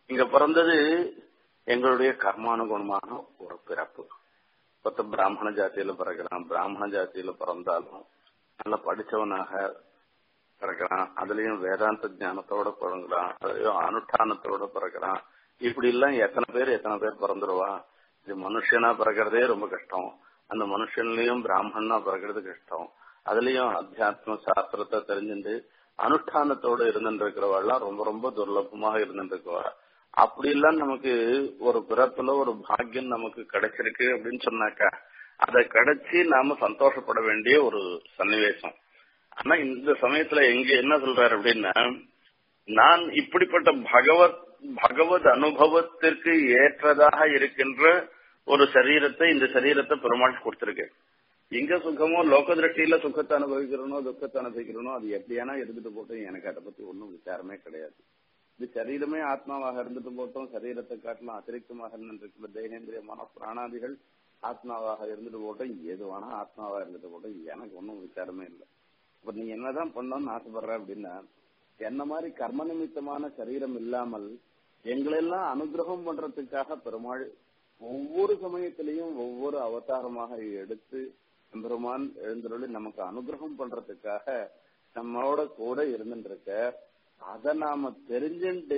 Speaker 2: இங்க பிறந்தது எங்களுடைய கர்மானுகுணமான ஒரு பிறப்பு பத்த பிராமண ஜாத்தியில பிறக்கிறான் பிராமண ஜாத்தியில பிறந்தாலும் நல்ல படிச்சவனாக பிறக்கிறான் அதுலயும் வேதாந்த ஞானத்தோட பிறகுறான் அதுலயும் அனுஷ்டானத்தோட பிறக்கிறான் இப்படி எல்லாம் எத்தனை பேர் எத்தனை பேர் பிறந்துருவா இது மனுஷனா பிறக்கிறதே ரொம்ப கஷ்டம் அந்த மனுஷன்லயும் பிராமணனா பிறக்கிறது கஷ்டம் அதுலயும் அத்தியாத்ம சாஸ்திரத்தை தெரிஞ்சுட்டு அனுஷ்டானத்தோட இருந்துட்டு இருக்கிறவாள்லாம் ரொம்ப ரொம்ப துர்லபமாக இருந்துட்டு இருக்கவா அப்படி எல்லாம் நமக்கு ஒரு பிறப்புல ஒரு பாக்கியம் நமக்கு கிடைச்சிருக்கு அப்படின்னு சொன்னாக்கா அதை கிடைச்சி நாம சந்தோஷப்பட வேண்டிய ஒரு சன்னிவேசம் ஆனா இந்த சமயத்துல எங்க என்ன சொல்றாரு அப்படின்னா நான் இப்படிப்பட்ட பகவத் பகவத் அனுபவத்திற்கு ஏற்றதாக இருக்கின்ற ஒரு சரீரத்தை இந்த சரீரத்தை பெருமாள் கொடுத்திருக்கேன் எங்க சுகமோ லோக திருஷ்டியில சுகத்தை அனுபவிக்கிறனோ துக்கத்தை அனுபவிக்கிறனோ அது எப்படியானா இருந்துட்டு போட்டோம் எனக்கு அதை பத்தி ஒன்றும் விசாரமே கிடையாது இது சரீரமே ஆத்மாவாக இருந்துட்டு போட்டோம் சரீரத்தை காட்டிலும் அதிரிக்தமாக இருந்திருக்கிற தேகேந்திரியமான பிராணாதிகள் ஆத்மாவாக இருந்துட்டு போட்டோம் எதுவானா ஆத்மாவா இருந்துட்டு போட்டோம் எனக்கு ஒன்றும் விசாரமே இல்லை இப்ப நீ என்னதான் பண்ணணும்னு ஆசைப்படுற அப்படின்னா என்ன மாதிரி கர்ம நிமித்தமான சரீரம் இல்லாமல் எங்களெல்லாம் அனுகிரகம் பண்றதுக்காக பெருமாள் ஒவ்வொரு சமயத்திலையும் ஒவ்வொரு அவதாரமாக எடுத்து பெருமான் எழுந்தருளி நமக்கு அனுகிரகம் பண்றதுக்காக நம்மளோட கூட இருந்துருக்க அத நாம தெரிஞ்சுட்டு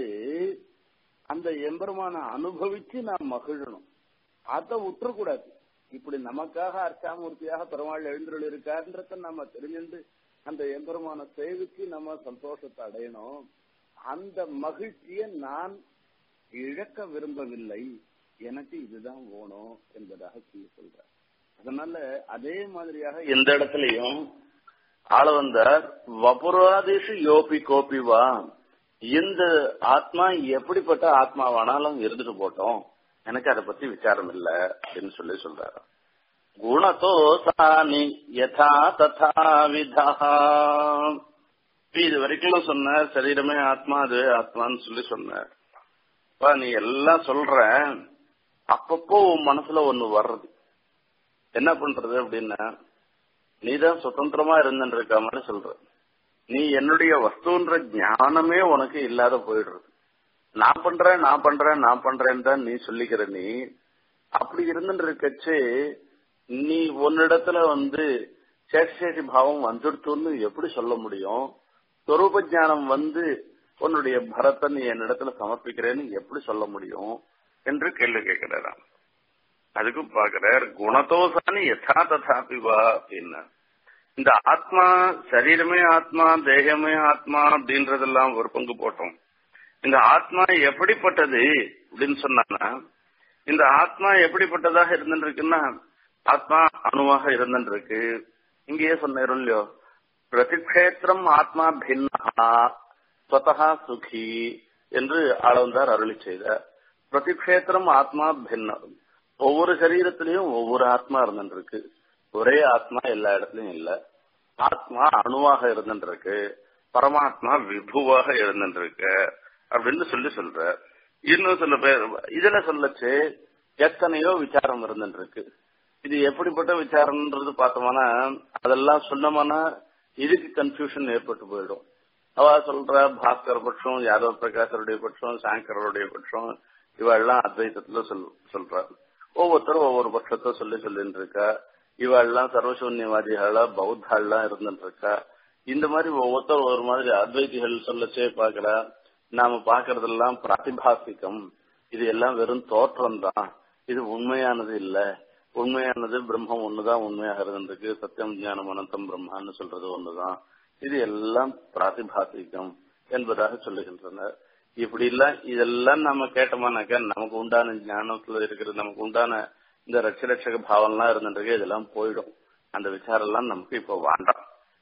Speaker 2: அந்த எம்பெருமான அனுபவிச்சு நாம் மகிழணும் அதை விட்டுறக்கூடாது இப்படி நமக்காக அர்ச்சாமூர்த்தியாக பெருமாள் எழுந்தருள் இருக்காருன்றத நம்ம தெரிஞ்சுட்டு அந்த எம்பெருமான சேவிச்சு நம்ம சந்தோஷத்தை அடையணும் அந்த மகிழ்ச்சியை நான் இழக்க விரும்பவில்லை எனக்கு இதுதான் வேணும் என்பதாக சொல்லி சொல்ற அதனால அதே மாதிரியாக எந்த இடத்துலயும் ஆள வந்தார் வபுராதேஷு யோபி கோபிவா இந்த ஆத்மா எப்படிப்பட்ட ஆத்மாவானாலும் இருந்துட்டு போட்டோம் எனக்கு அதை பத்தி விசாரம் இல்ல அப்படின்னு சொல்லி சொல்றாரு குணத்தோ சாணி யதா ததா விதா இது வரைக்கும் சொன்ன சரீரமே ஆத்மா அது ஆத்மான்னு சொல்லி சொன்ன நீ எல்லாம் சொல்ற அப்பப்போ உன் மனசுல ஒண்ணு வர்றது என்ன பண்றது அப்படின்னா நீதான் சுதந்திரமா இருந்துட்டு இருக்க மாதிரி சொல்ற நீ என்னுடைய வஸ்துன்ற ஞானமே உனக்கு இல்லாத போயிடுறது நான் பண்றேன் நான் பண்றேன் நான் பண்றேன்னு தான் நீ சொல்லிக்கிற நீ அப்படி இருந்துட்டு இருக்கச்சு நீ உன்னிடத்துல வந்து சேஷேஷி பாவம் வந்துடுத்துன்னு எப்படி சொல்ல முடியும் சொரூப ஞானம் வந்து உன்னுடைய பரத்தை நீ என்னிடத்துல சமர்ப்பிக்கிறேன்னு எப்படி சொல்ல முடியும் என்று கேள்வி கேட்கிறாராம் அதுக்கும் பாக்குறார் குணதோசானி யதா ததாபி வா அப்படின்னு இந்த ஆத்மா சரீரமே ஆத்மா தேகமே ஆத்மா அப்படின்றதெல்லாம் ஒரு பங்கு போட்டோம் இந்த ஆத்மா எப்படிப்பட்டது அப்படின்னு சொன்னா இந்த ஆத்மா எப்படிப்பட்டதாக இருந்துருக்குன்னா ஆத்மா அணுவாக இருந்துருக்கு இங்கேயே சொன்னேன் இல்லையோ பிரதிக்ஷேத்திரம் ஆத்மா பின்னா ஸ்வதா சுகி என்று ஆளவந்தார் அருளி செய்தார் பிரதிக்ஷேத்திரம் ஆத்மா பின்னம் ஒவ்வொரு சரீரத்திலையும் ஒவ்வொரு ஆத்மா இருந்துருக்கு ஒரே ஆத்மா எல்லா இடத்துலயும் இல்ல ஆத்மா அணுவாக இருந்துருக்கு பரமாத்மா விபுவாக இருந்துருக்கு அப்படின்னு சொல்லி சொல்ற இன்னும் சில பேர் இதுல சொல்லச்சு எத்தனையோ விசாரம் இருந்துருக்கு இது எப்படிப்பட்ட விசாரம்ன்றது பார்த்தோம்னா அதெல்லாம் சொன்னோம்னா இதுக்கு கன்ஃபியூஷன் ஏற்பட்டு போயிடும் அவ சொல்ற பாஸ்கர் பட்சம் யாதவ் பிரகாசருடைய பட்சம் சாங்கருடைய பட்சம் இவெல்லாம் அத்வைத்தத்துல சொல் சொல்ற ஒவ்வொருத்தரும் ஒவ்வொரு பட்சத்தை சொல்லி சொல்லிட்டு இருக்கா இவெல்லாம் சர்வசூன்யவாதிகளா பௌத்தாள்லாம் இருந்துட்டு இருக்கா இந்த மாதிரி ஒவ்வொருத்தர் ஒரு மாதிரி அத்வைதிகள் சொல்லச்சே பாக்குறா நாம பாக்குறதெல்லாம் பிராத்திபாசிகம் இது எல்லாம் வெறும் தோற்றம் தான் இது உண்மையானது இல்ல உண்மையானது பிரம்மம் ஒண்ணுதான் உண்மையாக இருந்திருக்கு சத்தியம் ஞானம் அனந்தம் பிரம்மான்னு சொல்றது ஒண்ணுதான் இது எல்லாம் பிராத்திபாசிகம் என்பதாக சொல்லுகின்றனர் இப்படி இல்ல இதெல்லாம் நம்ம கேட்டோமானாக்கா நமக்கு உண்டான ஞானத்துல இருக்கிறது நமக்கு உண்டான இந்த ரட்ச ரட்சக பாவம்லாம் இருந்துருக்கு இதெல்லாம் போயிடும் அந்த விசாரம் எல்லாம் நமக்கு இப்ப வேண்டாம்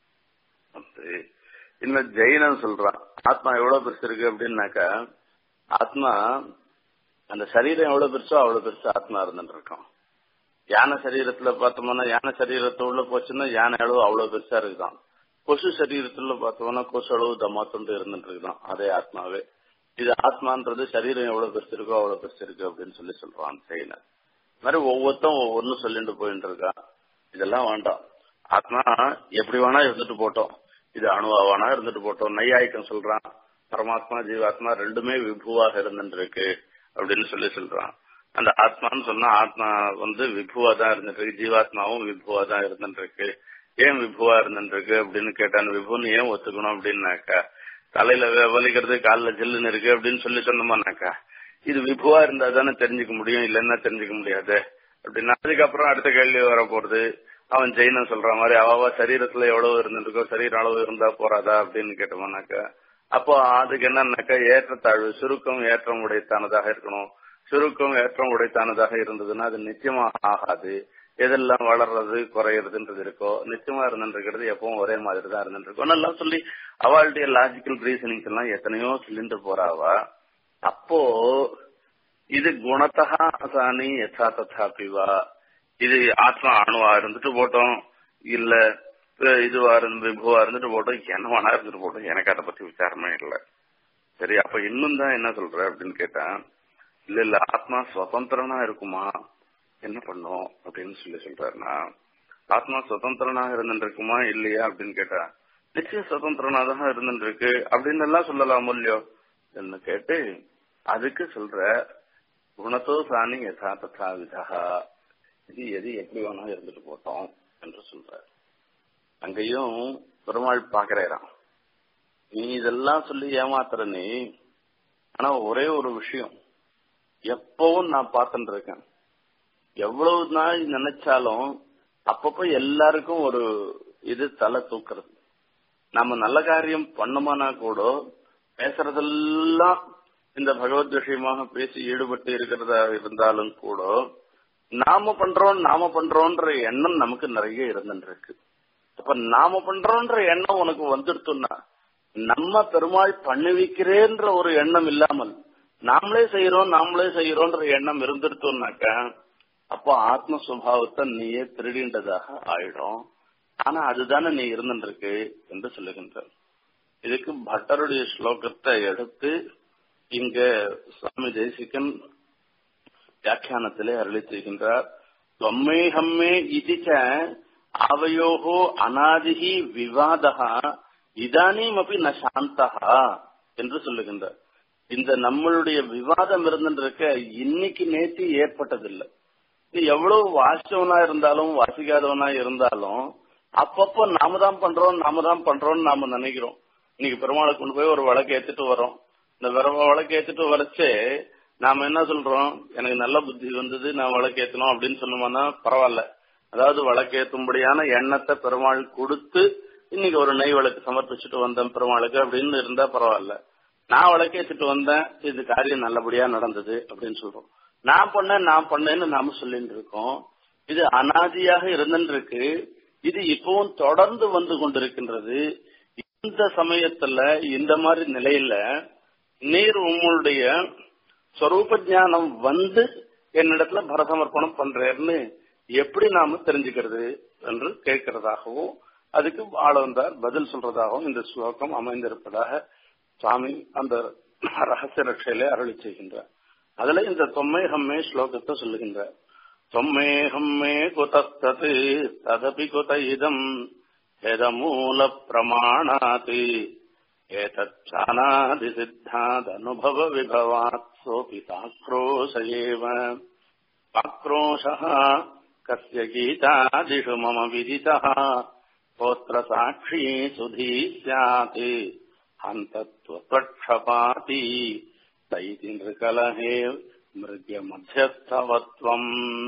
Speaker 2: இன்னும் ஜெயினன் சொல்றான் ஆத்மா எவ்வளவு பெருசு இருக்கு அப்படின்னாக்கா ஆத்மா அந்த சரீரம் எவ்வளவு பெருசோ அவ்வளவு பெருசு ஆத்மா இருந்துட்டு இருக்கோம் யானை சரீரத்துல பார்த்தோம்னா யானை சரீரத்தை உள்ள போச்சுன்னா யானை அளவு அவ்வளவு பெருசா இருக்குதான் கொசு சரீரத்துல பார்த்தோம்னா கொசு அளவு தமாத்துண்டு இருந்துட்டு இருக்குதான் அதே ஆத்மாவே இது ஆத்மான்றது சரீரம் எவ்வளவு பெருசு இருக்கோ அவ்வளவு பெருசு இருக்கு அப்படின்னு சொல்லி சொல்றான் செய்யினர் மாதிரி ஒவ்வொருத்தம் ஒவ்வொன்றும் சொல்லிட்டு போயிட்டு இருக்கான் இதெல்லாம் வேண்டாம் ஆத்மா எப்படி வேணா இருந்துட்டு போட்டோம் இது அணுவாவானா இருந்துட்டு போட்டோம் நையாயிக்கம் சொல்றான் பரமாத்மா ஜீவாத்மா ரெண்டுமே விபுவாக இருந்துருக்கு அப்படின்னு சொல்லி சொல்றான் அந்த ஆத்மான்னு சொன்னா ஆத்மா வந்து விபுவா தான் இருந்துருக்கு ஜீவாத்மாவும் விபுவா தான் இருந்துருக்கு ஏன் விபுவா இருந்துருக்கு அப்படின்னு கேட்டான் விபுன்னு ஏன் ஒத்துக்கணும் அப்படின்னாக்கா தலையில வலிக்கிறது காலில் ஜில்லுன்னு இருக்கு அப்படின்னு சொல்லி சொன்னோம்னாக்கா இது விபுவா இருந்தா தானே தெரிஞ்சுக்க முடியும் இல்லைன்னா தெரிஞ்சுக்க முடியாது அப்படின்னா அதுக்கப்புறம் அடுத்த கேள்வி வர போறது அவன் ஜெயினன் சொல்ற மாதிரி அவ சரீரத்துல எவ்வளவு இருந்துருக்கோ சரீர அளவு இருந்தா போறாதா அப்படின்னு கேட்டோம்னாக்கா அப்போ அதுக்கு என்னன்னாக்கா ஏற்றத்தாழ்வு சுருக்கம் ஏற்றம் உடைத்தானதாக இருக்கணும் சுருக்கம் ஏற்றம் உடைத்தானதாக இருந்ததுன்னா அது நிச்சயமாக ஆகாது எதெல்லாம் வளர்றது குறையறதுன்றது இருக்கோ நிச்சயமா இருந்துருக்கிறது எப்பவும் ஒரே மாதிரி தான் இருந்துருக்கும் எல்லாம் சொல்லி அவளுடைய லாஜிக்கல் ரீசனிங்ஸ் எல்லாம் எத்தனையோ சொல்லிட்டு போறாவா அப்போ இது குணத்தகா அசானி யசா ததா பிவா இது ஆத்மா அணுவா இருந்துட்டு போட்டோம் இல்ல இதுவா இருந்து விபுவா இருந்துட்டு போட்டோம் என்னவானா இருந்துட்டு போட்டோம் எனக்கு அதை பத்தி விசாரமே இல்லை சரி அப்ப இன்னும் தான் என்ன சொல்ற அப்படின்னு கேட்டா இல்ல இல்ல ஆத்மா சுதந்திரனா இருக்குமா என்ன பண்ணும் அப்படின்னு சொல்லி சொல்றாருன்னா ஆத்மா சுதந்திரனாக இருந்துருக்குமா இல்லையா அப்படின்னு கேட்டா நிச்சயம் சுதந்திரனா தான் இருந்துருக்கு அப்படின்னு எல்லாம் சொல்லலாம் இல்லையோ என்ன கேட்டு அதுக்கு சொல்ற குணத்தோ சாணி யதா ததா விதா இது எது எப்படி வேணா இருந்துட்டு போட்டோம் என்று சொல்ற அங்கேயும் பெருமாள் பாக்குறாராம் நீ இதெல்லாம் சொல்லி ஏமாத்துற நீ ஆனா ஒரே ஒரு விஷயம் எப்பவும் நான் பார்த்துட்டு இருக்கேன் எவ்வளவு நாள் நினைச்சாலும் அப்பப்ப எல்லாருக்கும் ஒரு இது தலை தூக்குறது நாம நல்ல காரியம் பண்ணோமானா கூட பேசுறதெல்லாம் இந்த பகவத் விஷயமாக பேசி ஈடுபட்டு இருக்கிறதா இருந்தாலும் கூட நாம பண்றோம் நாம பண்றோம்ன்ற எண்ணம் நமக்கு நிறைய இருந்துருக்கு அப்ப நாம பண்றோம்ன்ற எண்ணம் உனக்கு வந்துடுத்துன்னா நம்ம பெருமாள் பண்ணுவிக்கிறேன்ற ஒரு எண்ணம் இல்லாமல் நாமளே செய்யறோம் நாமளே செய்யறோம்ன்ற எண்ணம் இருந்துடுத்தோம்னாக்க அப்போ ஆத்ம சுபாவத்தை நீயே திருடின்றதாக ஆயிடும் ஆனா அதுதானே நீ இருந்துருக்கு என்று சொல்லுகின்ற இதுக்கு பட்டருடைய ஸ்லோகத்தை எடுத்து இங்க சுவாமி தேசிகன் வியாக்கியானத்திலே அருளி செய்கின்றார் தொம்மேஹம்மே இதிச்ச அவயோகோ அநாதிகி விவாதா இதானீம் அப்படி ந சாந்தகா என்று சொல்லுகின்றார் இந்த நம்மளுடைய விவாதம் இருந்துருக்க இன்னைக்கு நேற்று ஏற்பட்டதில்லை நீ எவ்வளவு வாசிச்சவனா இருந்தாலும் வாசிக்காதவனா இருந்தாலும் அப்பப்போ நாம தான் பண்றோம் நாம தான் பண்றோம்னு நாம நினைக்கிறோம் இன்னைக்கு பெருமாளை கொண்டு போய் ஒரு வழக்கு ஏத்துட்டு வரோம் இந்த வழக்கு ஏத்துட்டு வரச்சே நாம என்ன சொல்றோம் எனக்கு நல்ல புத்தி வந்தது நான் வழக்கு ஏத்தணும் அப்படின்னு சொன்னோம்னா பரவாயில்ல அதாவது வழக்கு ஏத்தும்படியான எண்ணத்தை பெருமாள் கொடுத்து இன்னைக்கு ஒரு நெய் வழக்கு சமர்ப்பிச்சுட்டு வந்தேன் பெருமாளுக்கு அப்படின்னு இருந்தா பரவாயில்ல நான் வழக்கு ஏத்துட்டு வந்தேன் இது காரியம் நல்லபடியா நடந்தது அப்படின்னு சொல்றோம் நான் பண்ணேன் நான் பண்ணேன்னு நாம சொல்லிட்டு இருக்கோம் இது அனாதியாக இருந்துருக்கு இது இப்பவும் தொடர்ந்து வந்து கொண்டிருக்கின்றது இந்த சமயத்துல இந்த மாதிரி நிலையில நீர் உங்களுடைய ஸ்வரூப ஞானம் வந்து என்னிடத்துல பரசமர்ப்பணம் பண்றேன்னு எப்படி நாம தெரிஞ்சுக்கிறது என்று கேட்கிறதாகவும் அதுக்கு ஆளவந்தார் பதில் சொல்றதாகவும் இந்த ஸ்லோகம் அமைந்திருப்பதாக சுவாமி அந்த ரகசிய ரட்சையில அருளி செய்கின்றார் அதுல இந்த தொம்மைஹம்மே ஸ்லோகத்தை சொல்லுகின்றார் தொம்மேஹம்மே குதஸ்தது ததபி குத இதம் எதமூல பிரமாணாத் ஏதச்சானாதி சித்தாதனுபவ விபவாத் சோபி சாக்ரோஷ ஏவ ஆக்ரோஷः कस्य गीतादिषु मम विदितः पोत्र साक्षी सुधी स्यात् हन्तत्वपक्षपाती दैति नृकलहे மிருகமத்தியஸ்தவத்வம்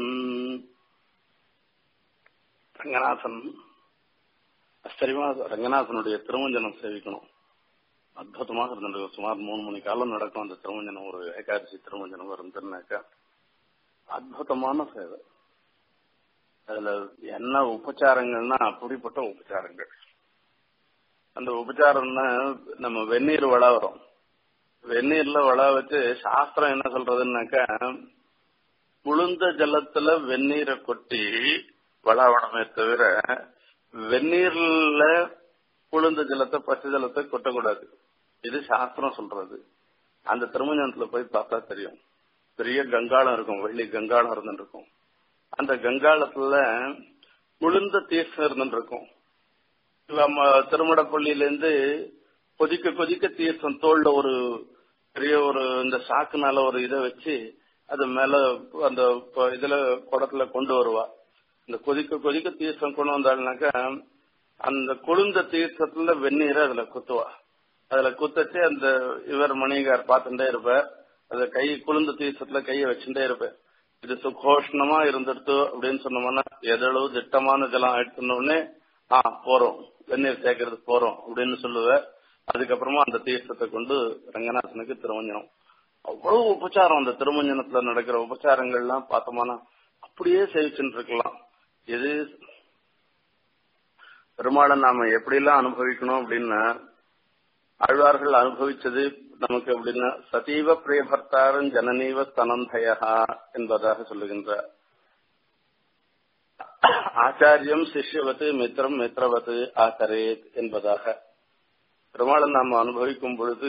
Speaker 2: ரங்கநாதன் ஆச்சரியமா ரங்கநாதனுடைய திருமஞ்சனம் சேவிக்கணும் அற்புதமாக இருந்திருக்கு சுமார் மூணு மணி காலம் நடக்கும் அந்த திருமஞ்சனம் ஒரு ஏகாதசி திருமஞ்சனம் இருந்துருனாக்கா அற்புதமான சேவை அதுல என்ன உபச்சாரங்கள்னா அப்படிப்பட்ட உபச்சாரங்கள் அந்த உபச்சாரம்னா நம்ம வெந்நீர் வள வரும் வெந்நீர்ல வள வச்சு சாஸ்திரம் என்ன சொல்றதுன்னாக்கா குளிர்ந்த ஜலத்துல வெந்நீரை கொட்டி வளவணமே தவிர வெந்நீர்ல குளிர்ந்த ஜலத்தை பச்சை ஜலத்தை கொட்டக்கூடாது இது சாஸ்திரம் சொல்றது அந்த திருமஞ்சனத்துல போய் பார்த்தா தெரியும் பெரிய கங்காளம் இருக்கும் வெள்ளி கங்காளம் இருந்துட்டு இருக்கும் அந்த கங்காளத்துல குளிர்ந்த தீர்த்தம் இருந்துட்டு இருக்கும் நம்ம திருமடப்பள்ளியில இருந்து கொதிக்க கொதிக்க தீர்த்தம் தோல்ல ஒரு பெரிய ஒரு இந்த சாக்குனால ஒரு இதை வச்சு அது மேல அந்த ப- இதுல குடத்துல கொண்டு வருவா இந்த கொதிக்க கொதிக்க தீர்த்தம் கொண்டு வந்தாள்னாக்கா அந்த குளிர்ந்த தீர்த்தத்துல வெந்நீரை அதுல குத்துவா அதுல குத்தச்சு அந்த இவர் மணிகார் பார்த்துட்டே இருப்பார் அந்த கை குளிர்ந்த தீர்த்தத்துல கையை வச்சுட்டே இருப்பார் இது சுகோஷ்ணமா இருந்துடுத்து அப்படின்னு சொன்னோம்னா எதளவு திட்டமான ஜலம் எடுத்துன உடனே ஆ போறோம் வெந்நீர் சேர்க்கறது போறோம் அப்படின்னு சொல்லுவேன் அதுக்கப்புறமா அந்த தீர்த்தத்தை கொண்டு ரங்கநாதனுக்கு திருமஞ்சனம் அவ்வளவு உபச்சாரம் அந்த திருமஞ்சனத்துல நடக்கிற உபச்சாரங்கள்லாம் பார்த்தோம்னா அப்படியே சேவிச்சுட்டு இருக்கலாம் எது பெருமாளை நாம எப்படி எல்லாம் அனுபவிக்கணும் அப்படின்னா ஆழ்வார்கள் அனுபவிச்சது நமக்கு அப்படின்னா சதீவ பிரியபர்த்தாரன் ஜனனீவ ஸ்தனந்தயா என்பதாக சொல்லுகின்றார் ஆச்சாரியம் சிஷ்யவத்து மித்திரம் மித்திரவத்து ஆச்சரேத் என்பதாக பெருமாளை நாம் அனுபவிக்கும் பொழுது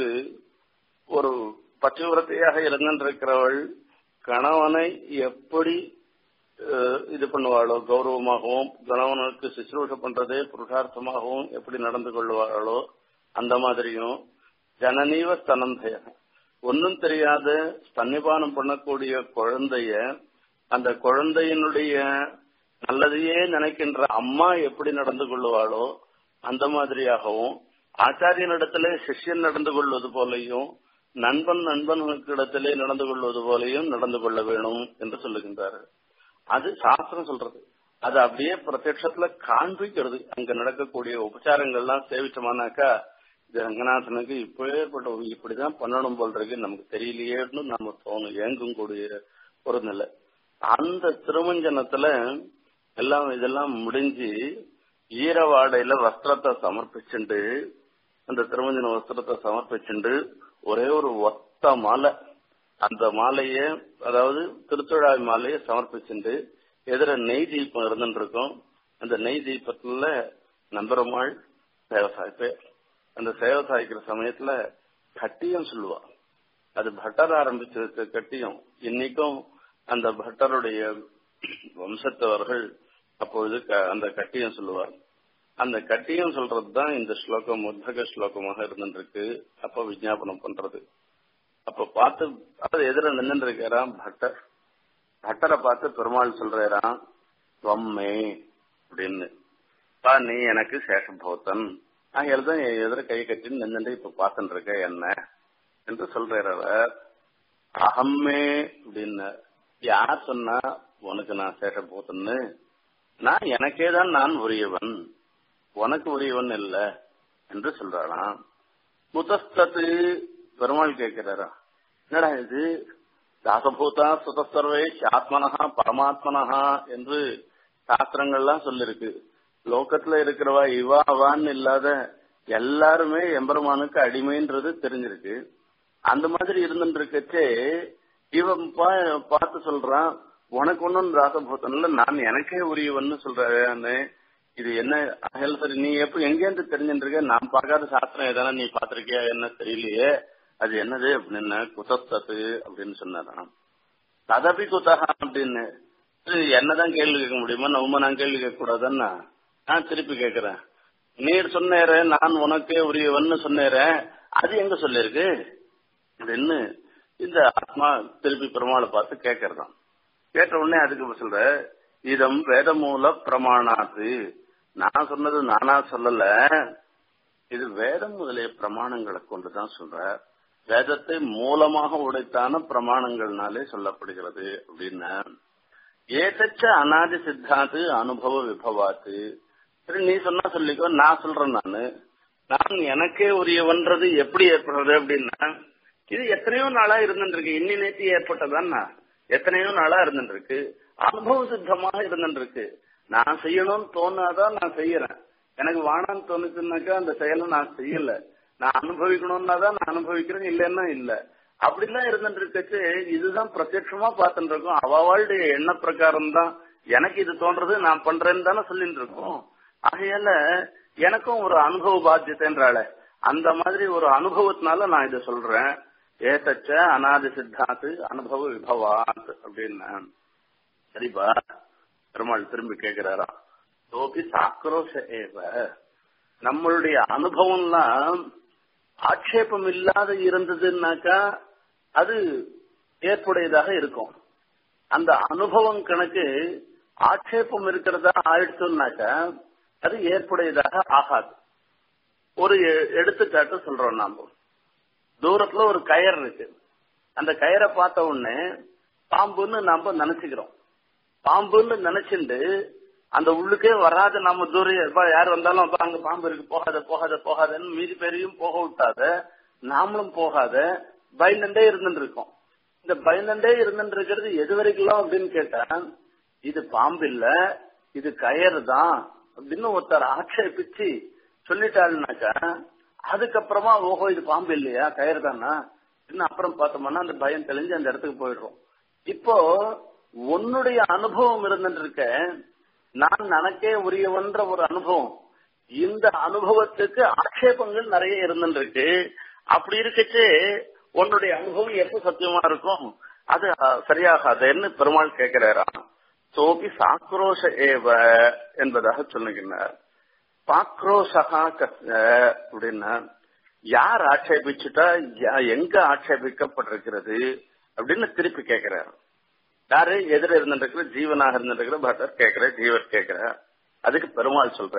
Speaker 2: ஒரு பற்றிவிரத்தையாக இருந்திருக்கிறவள் கணவனை எப்படி அஹ், இது பண்ணுவாளோ கௌரவமாகவும் கணவனுக்கு சுশ্ரூஷ பண்றதே புருஷார்த்தமாகவும் எப்படி நடந்து கொள்வாளோ அந்த மாதிரியும் ஜனனீவ ஸ்தனந்தய ஒன்னும் தெரியாத ஸ்தன்னிபானம் பண்ணக்கூடிய குழந்தைய அந்த குழந்தையினுடைய நல்லதையே நினைக்கின்ற அம்மா எப்படி நடந்து கொள்ளுவாளோ அந்த மாதிரியாகவும் ஆச்சாரியனிடத்திலே சிஷ்யன் நடந்து கொள்வது போலையும் நண்பன் நண்பனுக்கு இடத்திலே நடந்து கொள்வது போலையும் நடந்து கொள்ள வேணும் என்று சொல்லுகின்றார்கள் அது சாஸ்திரம் சொல்றது அது அப்படியே பிரத்யட்சத்துல காண்பிக்கிறது அங்க நடக்கக்கூடிய உபச்சாரங்கள்லாம் சேவிச்சோமானாக்கா இது ரங்கநாதனுக்கு இப்பேற்பட்ட ஒரு இப்படிதான் பண்ணணும் போல் இருக்கு நமக்கு தெரியலையேன்னு நம்ம தோணும் ஏங்கும் கூடிய ஒரு நிலை அந்த திருமஞ்சனத்துல எல்லாம் இதெல்லாம் முடிஞ்சு ஈரவாடையில வஸ்திரத்தை சமர்ப்பிச்சுண்டு அந்த திருமஞ்சன வஸ்திரத்தை சமர்ப்பிச்சுண்டு ஒரே ஒரு ஒத்த மாலை அந்த மாலைய அதாவது திருத்துழாய் மாலையை சமர்ப்பிச்சுண்டு எதிர நெய் தீபம் இருந்துட்டு இருக்கும் அந்த நெய் தீபத்துல நம்பெருமாள் சேவை சாய்ப்பேன் அந்த சேவை சாய்க்கிற சமயத்துல கட்டியம் சொல்லுவா அது பட்டர் ஆரம்பிச்சு வச்ச கட்டியம் இன்னைக்கும் அந்த பட்டருடைய வம்சத்தவர்கள் அப்பொழுது க- அந்த கட்டியம் சொல்லுவார் அந்த கட்டியம் சொல்றது தான் இந்த ஸ்லோகம் உத்தக ஸ்லோகமாக இருந்துருக்கு அப்ப விஜாபனம் பண்றது அப்ப பார்த்து அது எதிர நின்று இருக்கிறான் பட்டர் பட்டரை பார்த்து பெருமாள் சொல்றாராம் தொம்மே அப்படின்னு பா நீ எனக்கு சேஷபோத்தன் நான் எழுத எதிர கை கட்டி நின்று இப்ப பார்த்துட்டு இருக்க என்ன என்று சொல்றார் அவர் அகம்மே அப்படின்னு யார் சொன்னா உனக்கு நான் சேஷபோத்தன்னு நான் எனக்கே தான் நான் உரியவன் உனக்கு உரியவன் இல்ல என்று சொல்றாராம் முதஸ்தத்து பெருமாள் கேட்கிறாரா என்னடா இது தாசபூதா சுதசர்வே ஆத்மனஹா பரமாத்மனஹா என்று சாஸ்திரங்கள்லாம் சொல்லிருக்கு லோகத்துல இருக்கிறவா இவா அவான்னு இல்லாத எல்லாருமே எம்பெருமானுக்கு அடிமைன்றது தெரிஞ்சிருக்கு அந்த மாதிரி இருந்துட்டு இருக்கச்சே இவன் பா- பார்த்து சொல்றான் உனக்கு ஒன்னும் ராசபூதம் இல்ல நான் எனக்கே உரியவன்னு சொல்றேன்னு இது என்ன ஆகையால சரி நீ எப்ப எங்கேருந்து தெரிஞ்சுட்டு இருக்க நான் பார்க்காத சாஸ்திரம் எதான நீ பாத்திருக்கியா என்ன தெரியலையே அது என்னது அப்படின்னு குதஸ்தத்து அப்படின்னு சொன்னாராம் ததபி குத்தகா அப்படின்னு இது என்னதான் கேள்வி கேட்க முடியுமா நம்ம நான் கேள்வி கேட்க கூடாதுன்னா நான் திருப்பி கேட்கிறேன் நீர் சொன்னேரே நான் உனக்கே உரியவன்னு சொன்னேரே அது எங்க சொல்லிருக்கு அப்படின்னு இந்த ஆத்மா திருப்பி பெருமாளை பார்த்து கேட்கறதாம் கேட்ட உடனே அதுக்கு சொல்ற இதம் வேதமூல பிரமாணாத்து நான் சொன்னது நானா சொல்லல இது வேதம் முதலிய பிரமாணங்களை கொண்டுதான் சொல்ற வேதத்தை மூலமாக உடைத்தான பிரமாணங்கள்னாலே சொல்லப்படுகிறது அப்படின்னா ஏதச்ச அனாதி சித்தாத்து அனுபவ விபவாத்து சரி நீ சொன்னா சொல்லிக்கோ நான் சொல்றேன் நானு நான் எனக்கே உரியவன்றது எப்படி ஏற்படுறது அப்படின்னா இது எத்தனையோ நாளா இருந்துருக்கு இன்னி நேற்று ஏற்பட்டதான்னா எத்தனையோ நாளா இருந்துருக்கு அனுபவ சித்தமாக இருந்துருக்கு நான் செய்யணும்னு தோணாதான் நான் செய்யறேன் எனக்கு வானான்னு தோணுச்சுன்னாக்கா அந்த செயலை நான் செய்யல நான் அனுபவிக்கணும்னா தான் நான் அனுபவிக்கிறேன் இல்லைன்னா இல்ல அப்படிலாம் இருந்துட்டு இருக்கச்சு இதுதான் பிரத்யட்சமா பார்த்துட்டு இருக்கோம் அவளுடைய எண்ண பிரகாரம் தான் எனக்கு இது தோன்றது நான் பண்றேன்னு தானே சொல்லிட்டு இருக்கோம் ஆகையால எனக்கும் ஒரு அனுபவ பாத்தியத்தைன்றால அந்த மாதிரி ஒரு அனுபவத்தினால நான் இதை சொல்றேன் ஏதச்ச அனாதி சித்தாத்து அனுபவ விபவாத் அப்படின்னா சரிப்பா பெருமாள் திரும்பி கேட்கிறாராம் சோபி சாக்ரோஷ ஏவ நம்மளுடைய அனுபவம்லாம் ஆட்சேபம் இல்லாத இருந்ததுன்னாக்கா அது ஏற்புடையதாக இருக்கும் அந்த அனுபவம் கணக்கு ஆட்சேபம் இருக்கிறதா ஆயிடுச்சுன்னாக்கா அது ஏற்புடையதாக ஆகாது ஒரு எடுத்துக்காட்டு சொல்றோம் நாம தூரத்துல ஒரு கயர் இருக்கு அந்த கயரை பார்த்த உடனே பாம்புன்னு நாம நினைச்சுக்கிறோம் பாம்புன்னு நினைச்சுட்டு அந்த உள்ளுக்கே வராத நம்ம தூரம் யார் வந்தாலும் அப்பா அங்க பாம்பு இருக்கு போகாத போகாத போகாதன்னு மீதி பேரையும் போக விட்டாத நாமளும் போகாத பயந்துட்டே இருந்துட்டு இருக்கோம் இந்த பயந்துட்டே இருந்துட்டு இருக்கிறது எது வரைக்கும் அப்படின்னு கேட்டா இது பாம்பு இல்ல இது கயறு தான் அப்படின்னு ஒருத்தர் ஆட்சேபிச்சு சொல்லிட்டாருனாக்கா அதுக்கப்புறமா ஓஹோ இது பாம்பு இல்லையா கயிறு தானா இன்னும் அப்புறம் பார்த்தோம்னா அந்த பயம் தெளிஞ்சு அந்த இடத்துக்கு போயிடுறோம் இப்போ உன்னுடைய அனுபவம் இருந்துட்டு இருக்க நான் எனக்கே உரியவன்ற ஒரு அனுபவம் இந்த அனுபவத்துக்கு ஆட்சேபங்கள் நிறைய இருந்துட்டு இருக்கு அப்படி இருக்கச்சு உன்னுடைய அனுபவம் எப்ப சத்தியமா இருக்கும் அது சரியாகாதுன்னு பெருமாள் கேட்கிறாராம் சோபி சாக்ரோஷ ஏவ என்பதாக சொல்லுகின்றார் பாக்ரோஷகா அப்படின்னா யார் ஆட்சேபிச்சுட்டா எங்க ஆட்சேபிக்கப்பட்டிருக்கிறது அப்படின்னு திருப்பி கேட்கிறார் யாரு எதிர இருந்துருக்கிற ஜீவனாக இருந்துருக்கிற பட்டர் கேட்கிற ஜீவர் கேட்கிற அதுக்கு பெருமாள் சொல்ற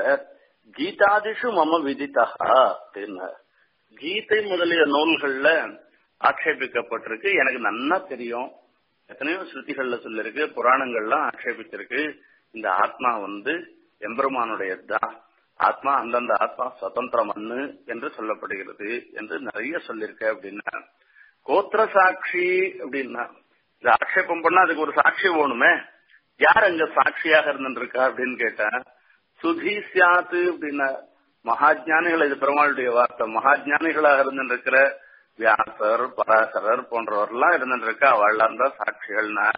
Speaker 2: கீதாதிஷு மம விதித்தா அப்படின்னா கீதை முதலிய நூல்கள்ல ஆட்சேபிக்கப்பட்டிருக்கு எனக்கு நன்னா தெரியும் எத்தனையோ ஸ்ருதிகள்ல சொல்லிருக்கு புராணங்கள்லாம் ஆட்சேபிச்சிருக்கு இந்த ஆத்மா வந்து எம்பெருமானுடையதுதான் ஆத்மா அந்தந்த ஆத்மா சுதந்திரம் அண்ணு என்று சொல்லப்படுகிறது என்று நிறைய சொல்லியிருக்க அப்படின்னா கோத்திர சாட்சி அப்படின்னா இந்த ஆட்சேபம் பண்ணா அதுக்கு ஒரு சாட்சி வேணுமே யார் அங்க சாட்சியாக இருந்துருக்கா அப்படின்னு கேட்டா சுதி சியாத்து அப்படின்னா மகாஜானிகள் இது பெருமாளுடைய வார்த்தை மகாஜானிகளாக இருந்துருக்கிற வியாசர் பராசரர் போன்றவர்லாம் இருந்துருக்கா அவள்லாம் தான் சாட்சிகள்னா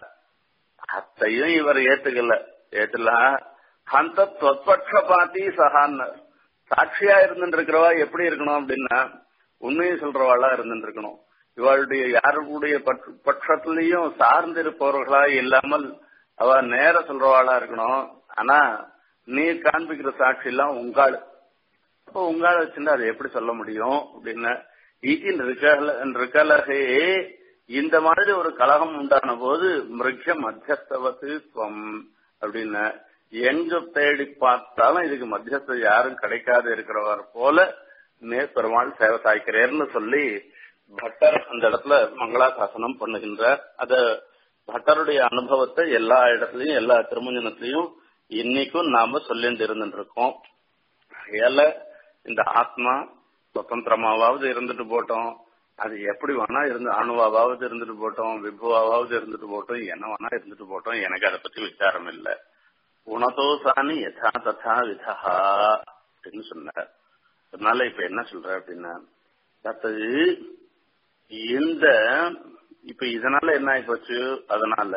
Speaker 2: அத்தையும் இவர் ஏத்துக்கல ஏத்துல அந்த தொற்பட்சபாத்தி சகான்னு சாட்சியா இருந்துட்டு இருக்கிறவா எப்படி இருக்கணும் அப்படின்னா உண்மையை சொல்றவாளா இருந்துட்டு இருக்கணும் இவளுடைய யாருடைய பட்சத்திலையும் சார்ந்து இருப்பவர்களா இல்லாமல் அவ நேர சொல்றவாளா இருக்கணும் ஆனா நீ காண்பிக்கிற சாட்சி எல்லாம் உங்காள் அப்போ உங்கால வச்சுட்டு அதை எப்படி சொல்ல முடியும் அப்படின்னு ஈட்டின் இருக்கலகே இந்த மாதிரி ஒரு கலகம் உண்டான போது மிருக மத்தியஸ்தவத்து துவம் அப்படின்னு எங்க தேடி பார்த்தாலும் இதுக்கு மத்தியஸ்தர் யாரும் கிடைக்காது இருக்கிறவர் போல நே பெருமாள் சேவை சாய்க்கிறேன்னு சொல்லி பட்டர் அந்த இடத்துல மங்களாசாசனம் பண்ணுகின்றார் அத பட்டருடைய அனுபவத்தை எல்லா இடத்துலயும் எல்லா திருமஞ்சனத்திலையும் இன்னைக்கும் நாம சொல்லிட்டு இருந்துட்டு இருக்கோம் ஏல இந்த ஆத்மா சுதந்திரமாவது இருந்துட்டு போட்டோம் அது எப்படி வேணா இருந்து அணுவாவது இருந்துட்டு போட்டோம் விபுவாவது இருந்துட்டு போட்டோம் என்ன வேணா இருந்துட்டு போட்டோம் எனக்கு அதை பத்தி விசாரம் இல்லை உணதோசானி யதா ததா விதா அப்படின்னு சொன்னார் அதனால இப்ப என்ன சொல்ற அப்படின்னா அடுத்தது இந்த இப்ப இதனால என்ன ஆகி போச்சு அதனால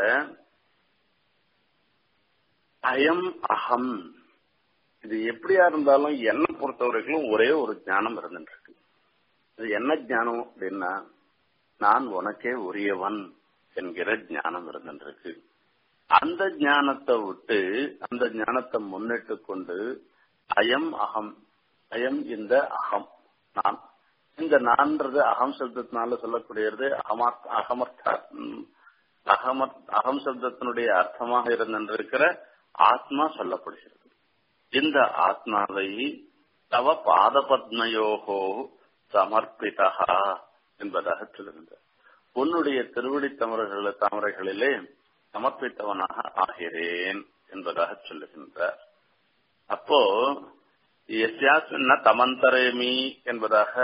Speaker 2: அயம் அகம் இது எப்படியா இருந்தாலும் என்ன பொறுத்த வரைக்கும் ஒரே ஒரு ஞானம் இருந்துட்டு இருக்கு இது என்ன ஞானம் அப்படின்னா நான் உனக்கே உரியவன் என்கிற ஞானம் இருந்துட்டு இருக்கு அந்த ஞானத்தை விட்டு அந்த ஞானத்தை முன்னிட்டு கொண்டு அயம் அகம் அயம் இந்த அகம் நான் இந்த நான்றது அகம் சப்தத்தினால சொல்லக்கூடியது அகமர்த்த அகமர்த்த அகமர் அகம் சப்தத்தினுடைய அர்த்தமாக இருந்திருக்கிற ஆத்மா சொல்லப்படுகிறது இந்த ஆத்மாவை தவ பாதபத்மயோகோ சமர்ப்பிதா என்பதாக சொல்லுகின்ற உன்னுடைய திருவடி தமர்கள் தாமரைகளிலே சமர்ப்பித்தவனாக ஆகிறேன் என்பதாக சொல்லுகின்றார் அப்போ எஸ்யாஸ்மின்ன தமந்தரேமி என்பதாக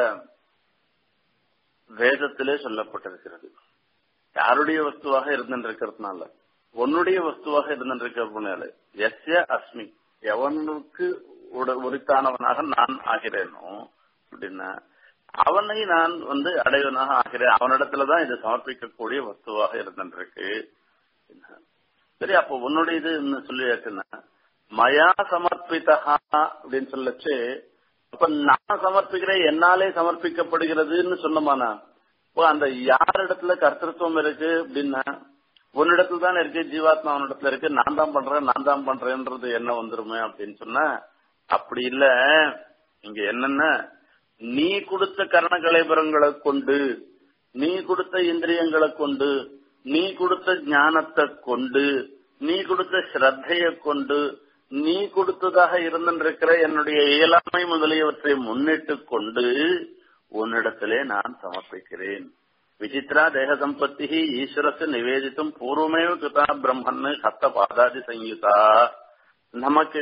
Speaker 2: வேதத்திலே சொல்லப்பட்டிருக்கிறது யாருடைய வஸ்துவாக இருந்திருக்கிறதுனால உன்னுடைய வஸ்துவாக இருந்திருக்கிறதுனால எஸ்ய அஸ்மி எவனுக்கு உரித்தானவனாக நான் ஆகிறேனோ அப்படின்னா அவனை நான் வந்து அடைவனாக ஆகிறேன் அவனிடத்துலதான் இது சமர்ப்பிக்கக்கூடிய வஸ்துவாக இருந்திருக்கு சரி அப்போ உன்னுடைய இது சொல்லியாச்சுன்னா மயா சமர்ப்பிதா அப்படின்னு சொல்லச்சு அப்ப நான் சமர்ப்பிக்கிறேன் என்னாலே சமர்ப்பிக்கப்படுகிறதுன்னு சொன்னமானா இப்போ அந்த யார் இடத்துல கர்த்தத்துவம் இருக்கு அப்படின்னா உன்னிடத்துல தான் இருக்கு ஜீவாத்மா அவனிடத்துல இருக்கு நான் தான் பண்றேன் நான் தான் பண்றேன்றது என்ன வந்துருமே அப்படின்னு சொன்னா அப்படி இல்ல இங்க என்னன்னா நீ கொடுத்த கரண கலைபுரங்களை கொண்டு நீ கொடுத்த இந்திரியங்களை கொண்டு நீ கொடுத்த ஞானத்தை கொண்டு நீ கொடுத்த ஸ்ரத்தையை கொண்டு நீ கொடுத்ததாக இருந்திருக்கிற என்னுடைய இயலாமை முதலியவற்றை முன்னிட்டு கொண்டு உன்னிடத்திலே நான் சமர்ப்பிக்கிறேன் விசித்ரா தேக சம்பத்தி ஈஸ்வரத்து நிவேதித்தும் பூர்வமேவ கிருதா பிரம்மன்னு ஹஸ்த பாதாதி சங்கீதா நமக்கு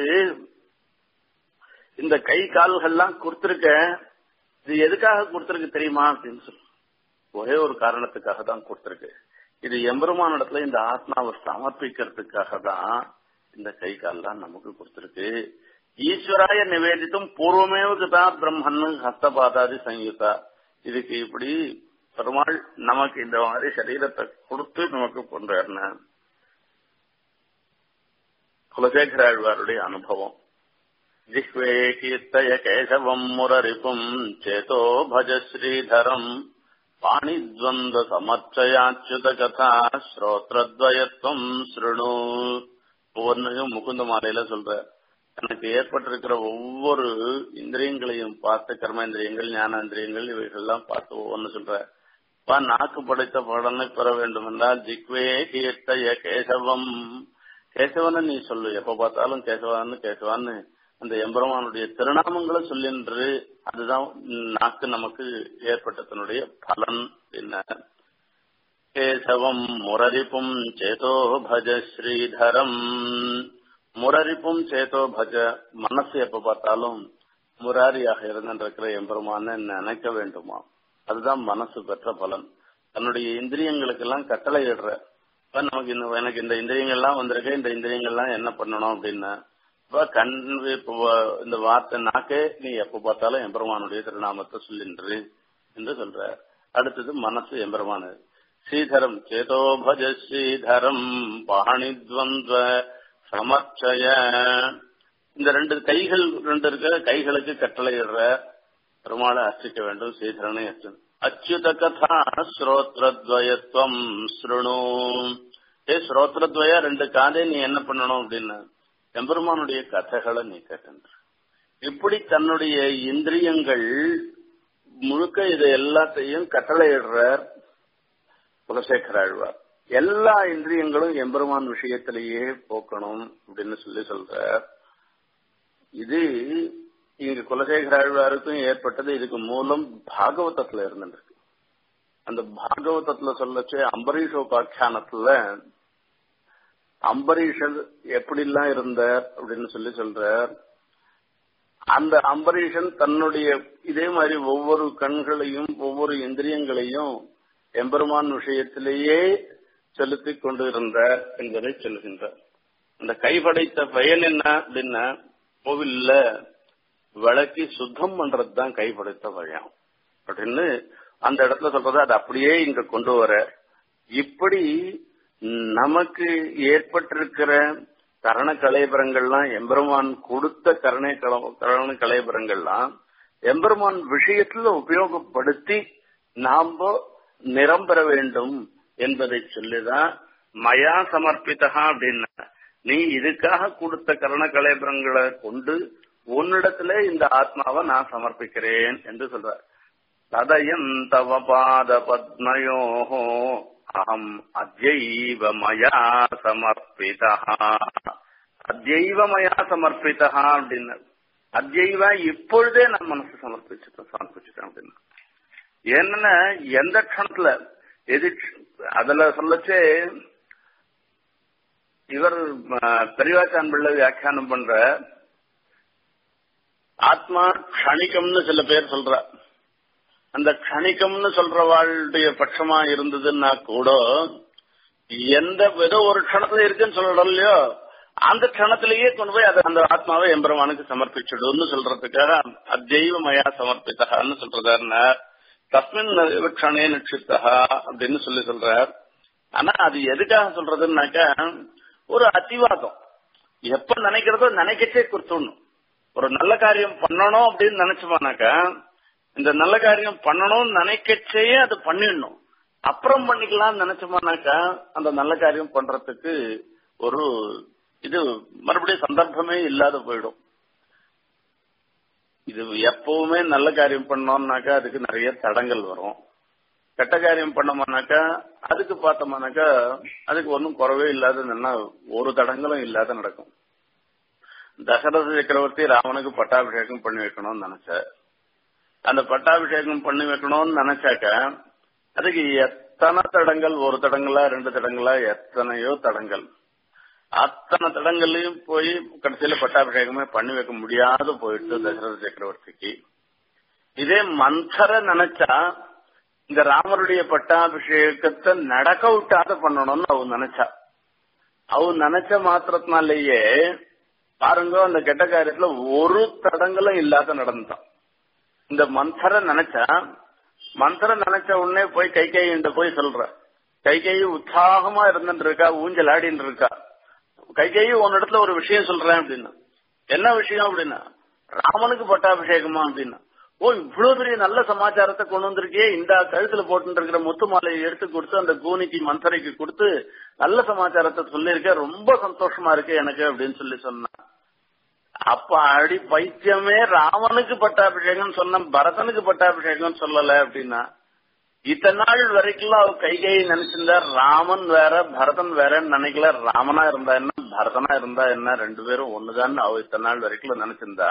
Speaker 2: இந்த கை கால்கள்லாம் கொடுத்திருக்க இது எதுக்காக கொடுத்திருக்கு தெரியுமா அப்படின்னு சொல்லி ஒரே ஒரு காரணத்துக்காக தான் கொடுத்திருக்கு இது எம்பெருமான இடத்துல இந்த ஆத்மாவை சமர்ப்பிக்கிறதுக்காக தான் இந்த கை கால்லாம் நமக்கு கொடுத்திருக்கு ஈஸ்வராய நிவேதித்தும் பூர்வமேவ கிருதா பிரம்மன்னு ஹஸ்தபாதாதி சங்கீதா இதுக்கு இப்படி பெருமாள் நமக்கு இந்த மாதிரி சரீரத்தை கொடுத்து நமக்கு கொண்டாருன குலசேகராழ்வாருடைய அனுபவம் ஜிஹ்வே கீர்த்தய கேசவம் முரரிப்பும் சேதோ பஜ ஸ்ரீதரம் பாணித்வந்த சமர்ச்சயாச்சுத கதா ஸ்ரோத்ரத்வயத்துவம் ஸ்ருணு ஒவ்வொன்றையும் முகுந்த மாலையில சொல்ற எனக்கு ஏற்பட்டிருக்கிற ஒவ்வொரு இந்திரியங்களையும் பார்த்து கர்மேந்திரியங்கள் ஞானேந்திரியங்கள் இவைகள்லாம் பார்த்து ஒவ்வொன்னு சொல்ற பா நாக்கு படைத்த பலனை பெற வேண்டும் என்றால் ஜிக்வே கீர்த்தய கேசவம் கேசவன்னு நீ சொல்லு எப்ப பார்த்தாலும் கேசவான்னு கேசவான்னு அந்த எம்பெருமானுடைய திருநாமங்களை சொல்லின்று அதுதான் நாக்கு நமக்கு ஏற்பட்டதனுடைய பலன் என்ன கேசவம் முரரிப்பும் சேதோ பஜ ஸ்ரீதரம் முரரிப்பும் சேதோ பஜ மனசு எப்ப பார்த்தாலும் முராரியாக இருந்திருக்கிற எம்பெருமான நினைக்க வேண்டுமா அதுதான் மனசு பெற்ற பலன் தன்னுடைய இந்திரியங்களுக்கெல்லாம் கட்டளை இடுற நமக்கு இந்த எனக்கு இந்த இந்திரியங்கள்லாம் வந்திருக்கு இந்த இந்திரியங்கள்லாம் என்ன பண்ணணும் அப்படின்னா இப்ப கண் இப்போ இந்த வார்த்தை நாக்கே நீ எப்ப பார்த்தாலும் எம்பெருமானுடைய திருநாமத்தை சொல்லின்று என்று சொல்ற அடுத்தது மனசு எம்பெருமானு ஸ்ரீதரம் சேதோ பஜ ஸ்ரீதரம் பாணித்வந்த்வ சமர்ச்சய இந்த ரெண்டு கைகள் ரெண்டு இருக்க கைகளுக்கு கட்டளையிடுற பெருமாளை அர்ச்சிக்க வேண்டும் ஸ்ரீதரனை அர்ச்சன் அச்சுத கதா ஸ்ரோத்ரத்வயத்துவம் ஸ்ருணு ஏ ஸ்ரோத்ரத்வய ரெண்டு காதே நீ என்ன பண்ணணும் அப்படின்னு எம்பெருமானுடைய கதைகளை நீ கேட்ட இப்படி தன்னுடைய இந்திரியங்கள் முழுக்க இது எல்லாத்தையும் கட்டளையிடுறார் குலசேகர ஆழ்வார் எல்லா இந்திரியங்களும் எம்பெருமான் விஷயத்திலேயே போக்கணும் அப்படின்னு சொல்லி சொல்ற இது இங்க குலசேகர ஆழ்வாருக்கும் ஏற்பட்டது இதுக்கு மூலம் பாகவதத்துல இருந்துருக்கு அந்த பாகவதத்துல சொல்லச்சு அம்பரீஷோபாக்கியானத்துல அம்பரீஷன் எப்படிலாம் இருந்தார் அப்படின்னு சொல்லி சொல்றார் அந்த அம்பரீஷன் தன்னுடைய இதே மாதிரி ஒவ்வொரு கண்களையும் ஒவ்வொரு இந்திரியங்களையும் எம்பெருமான் விஷயத்திலேயே செலுத்தி கொண்டு இருந்தார் என்பதை சொல்கின்றார் அந்த கைப்படைத்த பயன் என்ன அப்படின்னா கோவில்ல விளக்கி சுத்தம் பண்றதுதான் கைப்படைத்த பயம் அப்படின்னு அந்த இடத்துல சொல்றது அது அப்படியே இங்க கொண்டு வர இப்படி நமக்கு ஏற்பட்டிருக்கிற கரண கலைபரங்கள்லாம் எம்பெருமான் கொடுத்த கருணை கரண கலைபரங்கள்லாம் எம்பெருமான் விஷயத்துல உபயோகப்படுத்தி நாம நிரம்பெற வேண்டும் என்பதை சொல்லிதான் மயா சமர்ப்பித்தா அப்படின்னா நீ இதுக்காக கொடுத்த கரண கலைபரங்களை கொண்டு உன்னிடத்துல இந்த ஆத்மாவை நான் சமர்ப்பிக்கிறேன் என்று சொல்றார் ததயம் தவ பாத பத்மயோ அகம் அத்யைவ மயா சமர்ப்பிதா அத்யைவ மயா சமர்ப்பிதா அப்படின்னு அத்யைவ இப்பொழுதே நான் மனசு சமர்ப்பிச்சுட்டேன் சமர்ப்பிச்சுட்டேன் அப்படின்னு என்னன்னா எந்த க்ஷணத்துல எது அதுல சொல்லச்சே இவர் பெரியவாச்சான் பிள்ளை வியாக்கியானம் பண்ற ஆத்மா க்ஷணிக்கம்னு சில பேர் சொல்ற அந்த க்ஷணிக்கம்னு சொல்றவாளுடைய பட்சமா இருந்ததுன்னா கூட எந்த ஏதோ ஒரு க்ஷணத்துல இருக்குன்னு சொல்லணும் இல்லையோ அந்த க்ஷணத்திலேயே கொண்டு போய் அதை அந்த ஆத்மாவை எம்பெருமானுக்கு சமர்ப்பிச்சிடுன்னு சொல்றதுக்காக அத்தெய்வ மயா சமர்ப்பித்தகான்னு சொல்றதாருன்னா தஸ்மின் க்ஷணே நிட்சித்தா அப்படின்னு சொல்லி சொல்றார் ஆனா அது எதுக்காக சொல்றதுன்னாக்கா ஒரு அத்திவாதம் எப்ப நினைக்கிறதோ நினைக்கச்சே கொடுத்துடணும் ஒரு நல்ல காரியம் பண்ணணும் அப்படின்னு நினைச்சோம்னாக்கா இந்த நல்ல காரியம் பண்ணணும்னு நினைக்கச்சே அது பண்ணிடணும் அப்புறம் பண்ணிக்கலாம்னு நினைச்சோம்னாக்கா அந்த நல்ல காரியம் பண்றதுக்கு ஒரு இது மறுபடியும் சந்தர்ப்பமே இல்லாத போயிடும் இது எப்பவுமே நல்ல காரியம் பண்ணோம்னாக்கா அதுக்கு நிறைய தடங்கள் வரும் கெட்ட காரியம் பண்ணோம்னாக்கா அதுக்கு பார்த்தோம்னாக்கா அதுக்கு ஒன்றும் குறவே இல்லாத நல்லா ஒரு தடங்களும் இல்லாத நடக்கும் தசரத சக்கரவர்த்தி ராவனுக்கு பட்டாபிஷேகம் பண்ணி வைக்கணும்னு நினைச்சார் அந்த பட்டாபிஷேகம் பண்ணி வைக்கணும்னு நினைச்சாக்க அதுக்கு எத்தனை தடங்கள் ஒரு தடங்களா ரெண்டு தடங்களா எத்தனையோ தடங்கள் அத்தனை தடங்கள்லயும் போய் கடைசியில பட்டாபிஷேகமே பண்ணி வைக்க முடியாத போயிட்டு தசரத சக்கரவர்த்திக்கு இதே மந்தர நினைச்சா இந்த ராமருடைய பட்டாபிஷேகத்தை நடக்க விட்டாத பண்ணணும்னு அவ நினைச்சா அவ நினைச்ச மாத்திரத்தினாலேயே பாருங்க அந்த கெட்ட காரியத்துல ஒரு தடங்களும் இல்லாத நடந்தான் இந்த மந்தர நினைச்சா மந்திர நினைச்ச உடனே போய் கை கையிட்ட போய் சொல்ற கை கை உற்சாகமா இருந்துட்டு இருக்கா ஊஞ்சல் ஆடின்னு இருக்கா கை கை உன்னிடத்துல ஒரு விஷயம் சொல்றேன் அப்படின்னா என்ன விஷயம் அப்படின்னா ராமனுக்கு பட்டாபிஷேகமா அப்படின்னா ஓ இவ்வளவு பெரிய நல்ல சமாச்சாரத்தை கொண்டு வந்திருக்கியே இந்த கழுத்துல போட்டு இருக்கிற முத்து மாலையை எடுத்து கொடுத்து அந்த கூனிக்கு மந்தரைக்கு கொடுத்து நல்ல சமாச்சாரத்தை சொல்லியிருக்க ரொம்ப சந்தோஷமா இருக்கு எனக்கு அப்படின்னு சொல்லி சொன்னான் அப்ப அடி பைத்தியமே ராமனுக்கு பட்டாபிஷேகம் சொன்ன பரதனுக்கு பட்டாபிஷேகம் சொல்லல அப்படின்னா இத்தனை நாள் வரைக்கும் அவ கை கை நினைச்சிருந்தா ராமன் வேற பரதன் வேறன்னு நினைக்கல ராமனா இருந்தா என்ன பரதனா இருந்தா என்ன ரெண்டு பேரும் ஒண்ணுதான் அவ இத்தனை நாள் வரைக்கும் நினைச்சிருந்தா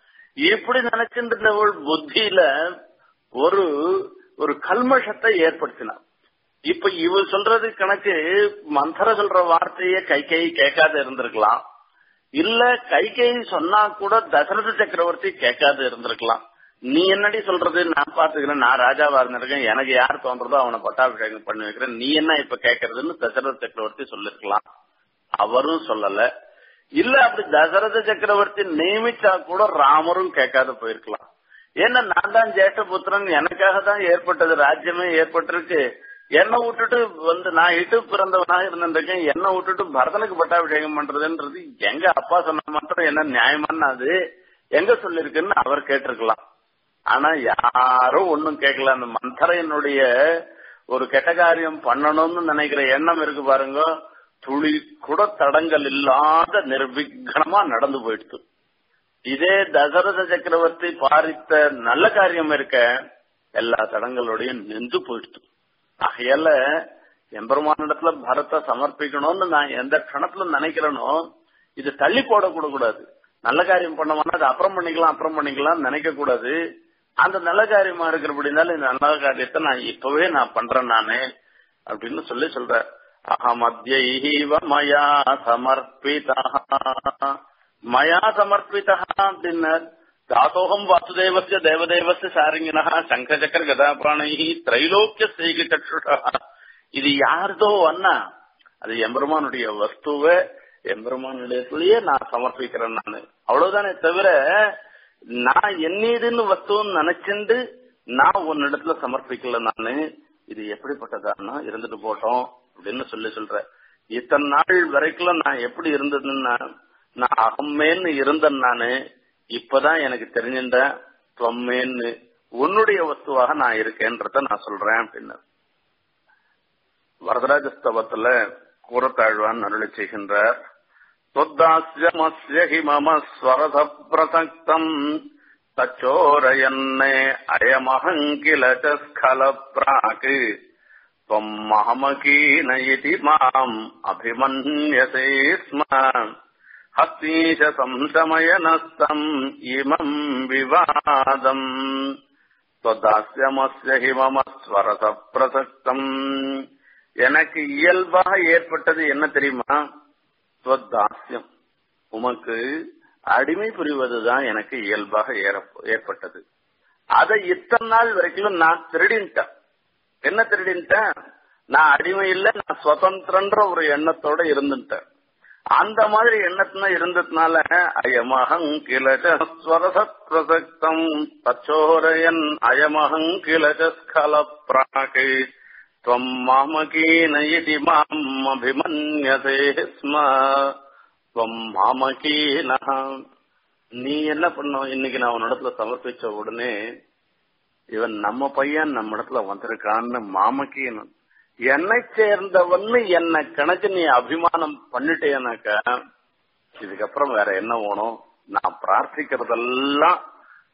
Speaker 2: இப்படி நினைச்சிருந்த ஒரு புத்தியில ஒரு ஒரு கல்மஷத்தை ஏற்படுத்தினான் இப்ப இவ சொல்றது கணக்கு மந்திர சொல்ற வார்த்தையே கை கை கேட்காத இருந்திருக்கலாம் இல்ல கை கை சொன்னா கூட தசரத சக்கரவர்த்தி கேட்காத இருந்திருக்கலாம் நீ என்னடி சொல்றது நான் பாத்துக்கிறேன் நான் ராஜாவா இருந்திருக்கேன் எனக்கு யார் தோன்றதோ அவனை பட்டாபிஷேகம் பண்ணி வைக்கிறேன் நீ என்ன இப்ப கேட்கறதுன்னு தசரத சக்கரவர்த்தி சொல்லிருக்கலாம் அவரும் சொல்லல இல்ல அப்படி தசரத சக்கரவர்த்தி நியமிச்சா கூட ராமரும் கேட்காத போயிருக்கலாம் ஏன்னா நான் தான் ஜேஷ்ட புத்திரன் எனக்காக தான் ஏற்பட்டது ராஜ்யமே ஏற்பட்டிருக்கு என்னை விட்டுட்டு வந்து நான் இட்டு பிறந்தவனாக இருந்திருக்கேன் என்னை விட்டுட்டு பரதனுக்கு பட்டாபிஷேகம் பண்றதுன்றது எங்க அப்பா சொன்ன மாத்திரம் என்ன நியாயமான அது எங்க சொல்லிருக்குன்னு அவர் கேட்டிருக்கலாம் ஆனா யாரும் ஒன்னும் கேட்கல அந்த மந்தரையனுடைய ஒரு கெட்ட காரியம் பண்ணணும்னு நினைக்கிற எண்ணம் இருக்கு பாருங்க துளி கூட தடங்கள் இல்லாத நிர்விக்னமா நடந்து போயிடுச்சு இதே தசரத சக்கரவர்த்தி பாரித்த நல்ல காரியம் இருக்க எல்லா தடங்களோடையும் நின்று போயிடுச்சு ஆகையால எம்பெருமானிடத்துல பரத்தை சமர்ப்பிக்கணும்னு நான் எந்த கணத்துல நினைக்கிறேனோ இது தள்ளி போடக்கூட கூடாது நல்ல காரியம் பண்ணோம்னா அது அப்புறம் பண்ணிக்கலாம் அப்புறம் பண்ணிக்கலாம் நினைக்க கூடாது அந்த நல்ல காரியமா இருக்கிறபடினால இந்த நல்ல காரியத்தை நான் இப்பவே நான் பண்றேன் நானு அப்படின்னு சொல்லி சொல்ற அகமத்யைவ மயா சமர்ப்பிதா மயா சமர்ப்பிதா அப்படின்னார் தாசோகம் வாசுதேவஸ்ய தேவதேவஸ்ய சாரங்கினா சங்கச்சக்கர கதாபாணை திரைலோக்கிய செய்க சக்ஷுஷா இது யார்தோ அண்ணா அது எம்பெருமானுடைய வஸ்துவை எம்பெருமானுடையத்திலேயே நான் சமர்ப்பிக்கிறேன் நானு அவ்வளவுதானே தவிர நான் என்னதுன்னு வஸ்துன்னு நினைச்சுண்டு நான் உன்னிடத்துல சமர்ப்பிக்கல நானு இது எப்படிப்பட்டதான்னா இருந்துட்டு போட்டோம் அப்படின்னு சொல்லி சொல்ற இத்தனை நாள் வரைக்கும் நான் எப்படி இருந்ததுன்னா நான் அகம்மேன்னு இருந்தேன் நானு இப்பதான் எனக்கு தெரிஞ்சின்றேன் தொம்மேன்னு உன்னுடைய வஸ்துவாக நான் இருக்கேன்றத நான் சொல்றேன் அப்படின்னு வரதராஜஸ்தவத்துல கூறத்தாழ்வான் அருளி செய்கின்றார் தொத்தாசியமஸ்ய ஹி மம ஸ்வரத பிரசக்தம் தச்சோரயன்னே அயமஹங்கில ஸ்கல பிராக் त्वम् महमकीन इति माम् अभिमन्यसे स्म हस्तीश संशमयनस्तम् इमम् विवादम् त्वदास्यमस्य हि मम ஸ்வரத பிரசக்தம் எனக்கு இயல்பாக ஏற்பட்டது என்ன தெரியுமா துவத்தாசியம் உமக்கு அடிமை புரிவதுதான் எனக்கு இயல்பாக ஏற்பட்டது அதை இத்தனை நாள் வரைக்கும் நான் திருடின்ட்டேன் என்ன திருடின்ட்டேன் நான் அடிமை இல்ல நான் சுதந்திரன்ற ஒரு எண்ணத்தோட இருந்துட்டேன் அந்த மாதிரி எண்ணத்துல இருந்ததுனால அயமஹங் கிளஜஸ்வரச பிரசக்தம் தச்சோரயன் அயமஹங் கிளஜஸ்கல பிராக் துவம் மாமகீன இதி மாம் அபிமன்யசே ஸ்ம துவம் மாமகீன நீ என்ன பண்ணும் இன்னைக்கு நான் உன்னிடத்துல சமர்ப்பிச்ச உடனே இவன் நம்ம பையன் நம்ம இடத்துல வந்திருக்கான்னு மாமக்கீன் என்னை சேர்ந்தவன்னு என்ன கணக்கு நீ அபிமானம் பண்ணிட்டேனாக்க இதுக்கப்புறம் வேற என்ன வேணும் நான் பிரார்த்திக்கிறதெல்லாம்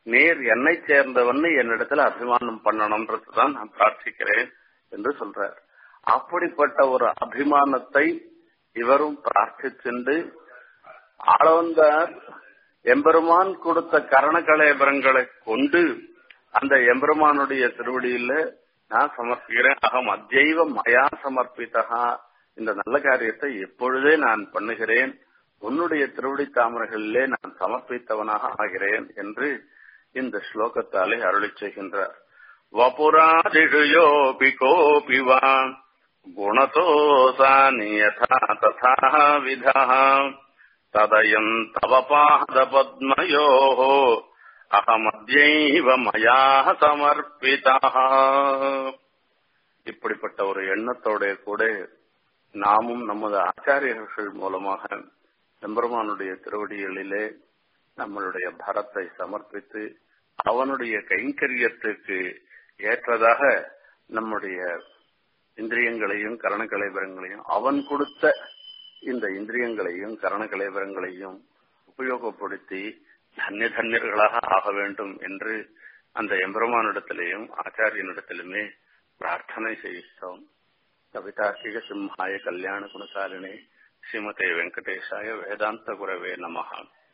Speaker 2: நீர் என்னை சேர்ந்தவன் என்னிடத்துல அபிமானம் பண்ணணும்ன்றதுதான் நான் பிரார்த்திக்கிறேன் என்று சொல்றார் அப்படிப்பட்ட ஒரு அபிமானத்தை இவரும் பிரார்த்திச்சுண்டு ஆளவந்தார் எம்பெருமான் கொடுத்த கரணகலேபரங்களை கொண்டு அந்த எம்பெருமானுடைய திருவடியில நான் சமர்ப்பிக்கிறேன் அகம் அஜைவ மயா சமர்ப்பித்தகா இந்த நல்ல காரியத்தை எப்பொழுதே நான் பண்ணுகிறேன் உன்னுடைய திருவடி தாமரைகளிலே நான் சமர்ப்பித்தவனாக ஆகிறேன் என்று இந்த ஸ்லோகத்தாலே அருளி செய்கின்றார் வபுராதிஷயோபி கோபி வா குணதோசானி யதா ததா விதா ததயம் தவ பாத பத்மயோ அகமத்யைவ மயா சமர்ப்பிதா இப்படிப்பட்ட ஒரு எண்ணத்தோட கூட நாமும் நமது ஆச்சாரியர்கள் மூலமாக எம்பெருமானுடைய திருவடிகளிலே நம்மளுடைய பரத்தை சமர்ப்பித்து அவனுடைய கைங்கரியத்துக்கு ஏற்றதாக நம்முடைய இந்திரியங்களையும் கரணக்கலைபரங்களையும் அவன் கொடுத்த இந்த இந்திரியங்களையும் கரணக்கலைபரங்களையும் உபயோகப்படுத்தி தன்ய தன்யர்களாக ஆக வேண்டும் என்று அந்த எம்பெருமானிடத்திலேயும் ஆச்சாரியனிடத்திலுமே பிரார்த்தனை செய்கிறோம் கவிதார்க்கிக சிம்ஹாய கல்யாண குணசாலினே ஸ்ரீமதே வெங்கடேஷாய வேதாந்த குரவே நமகா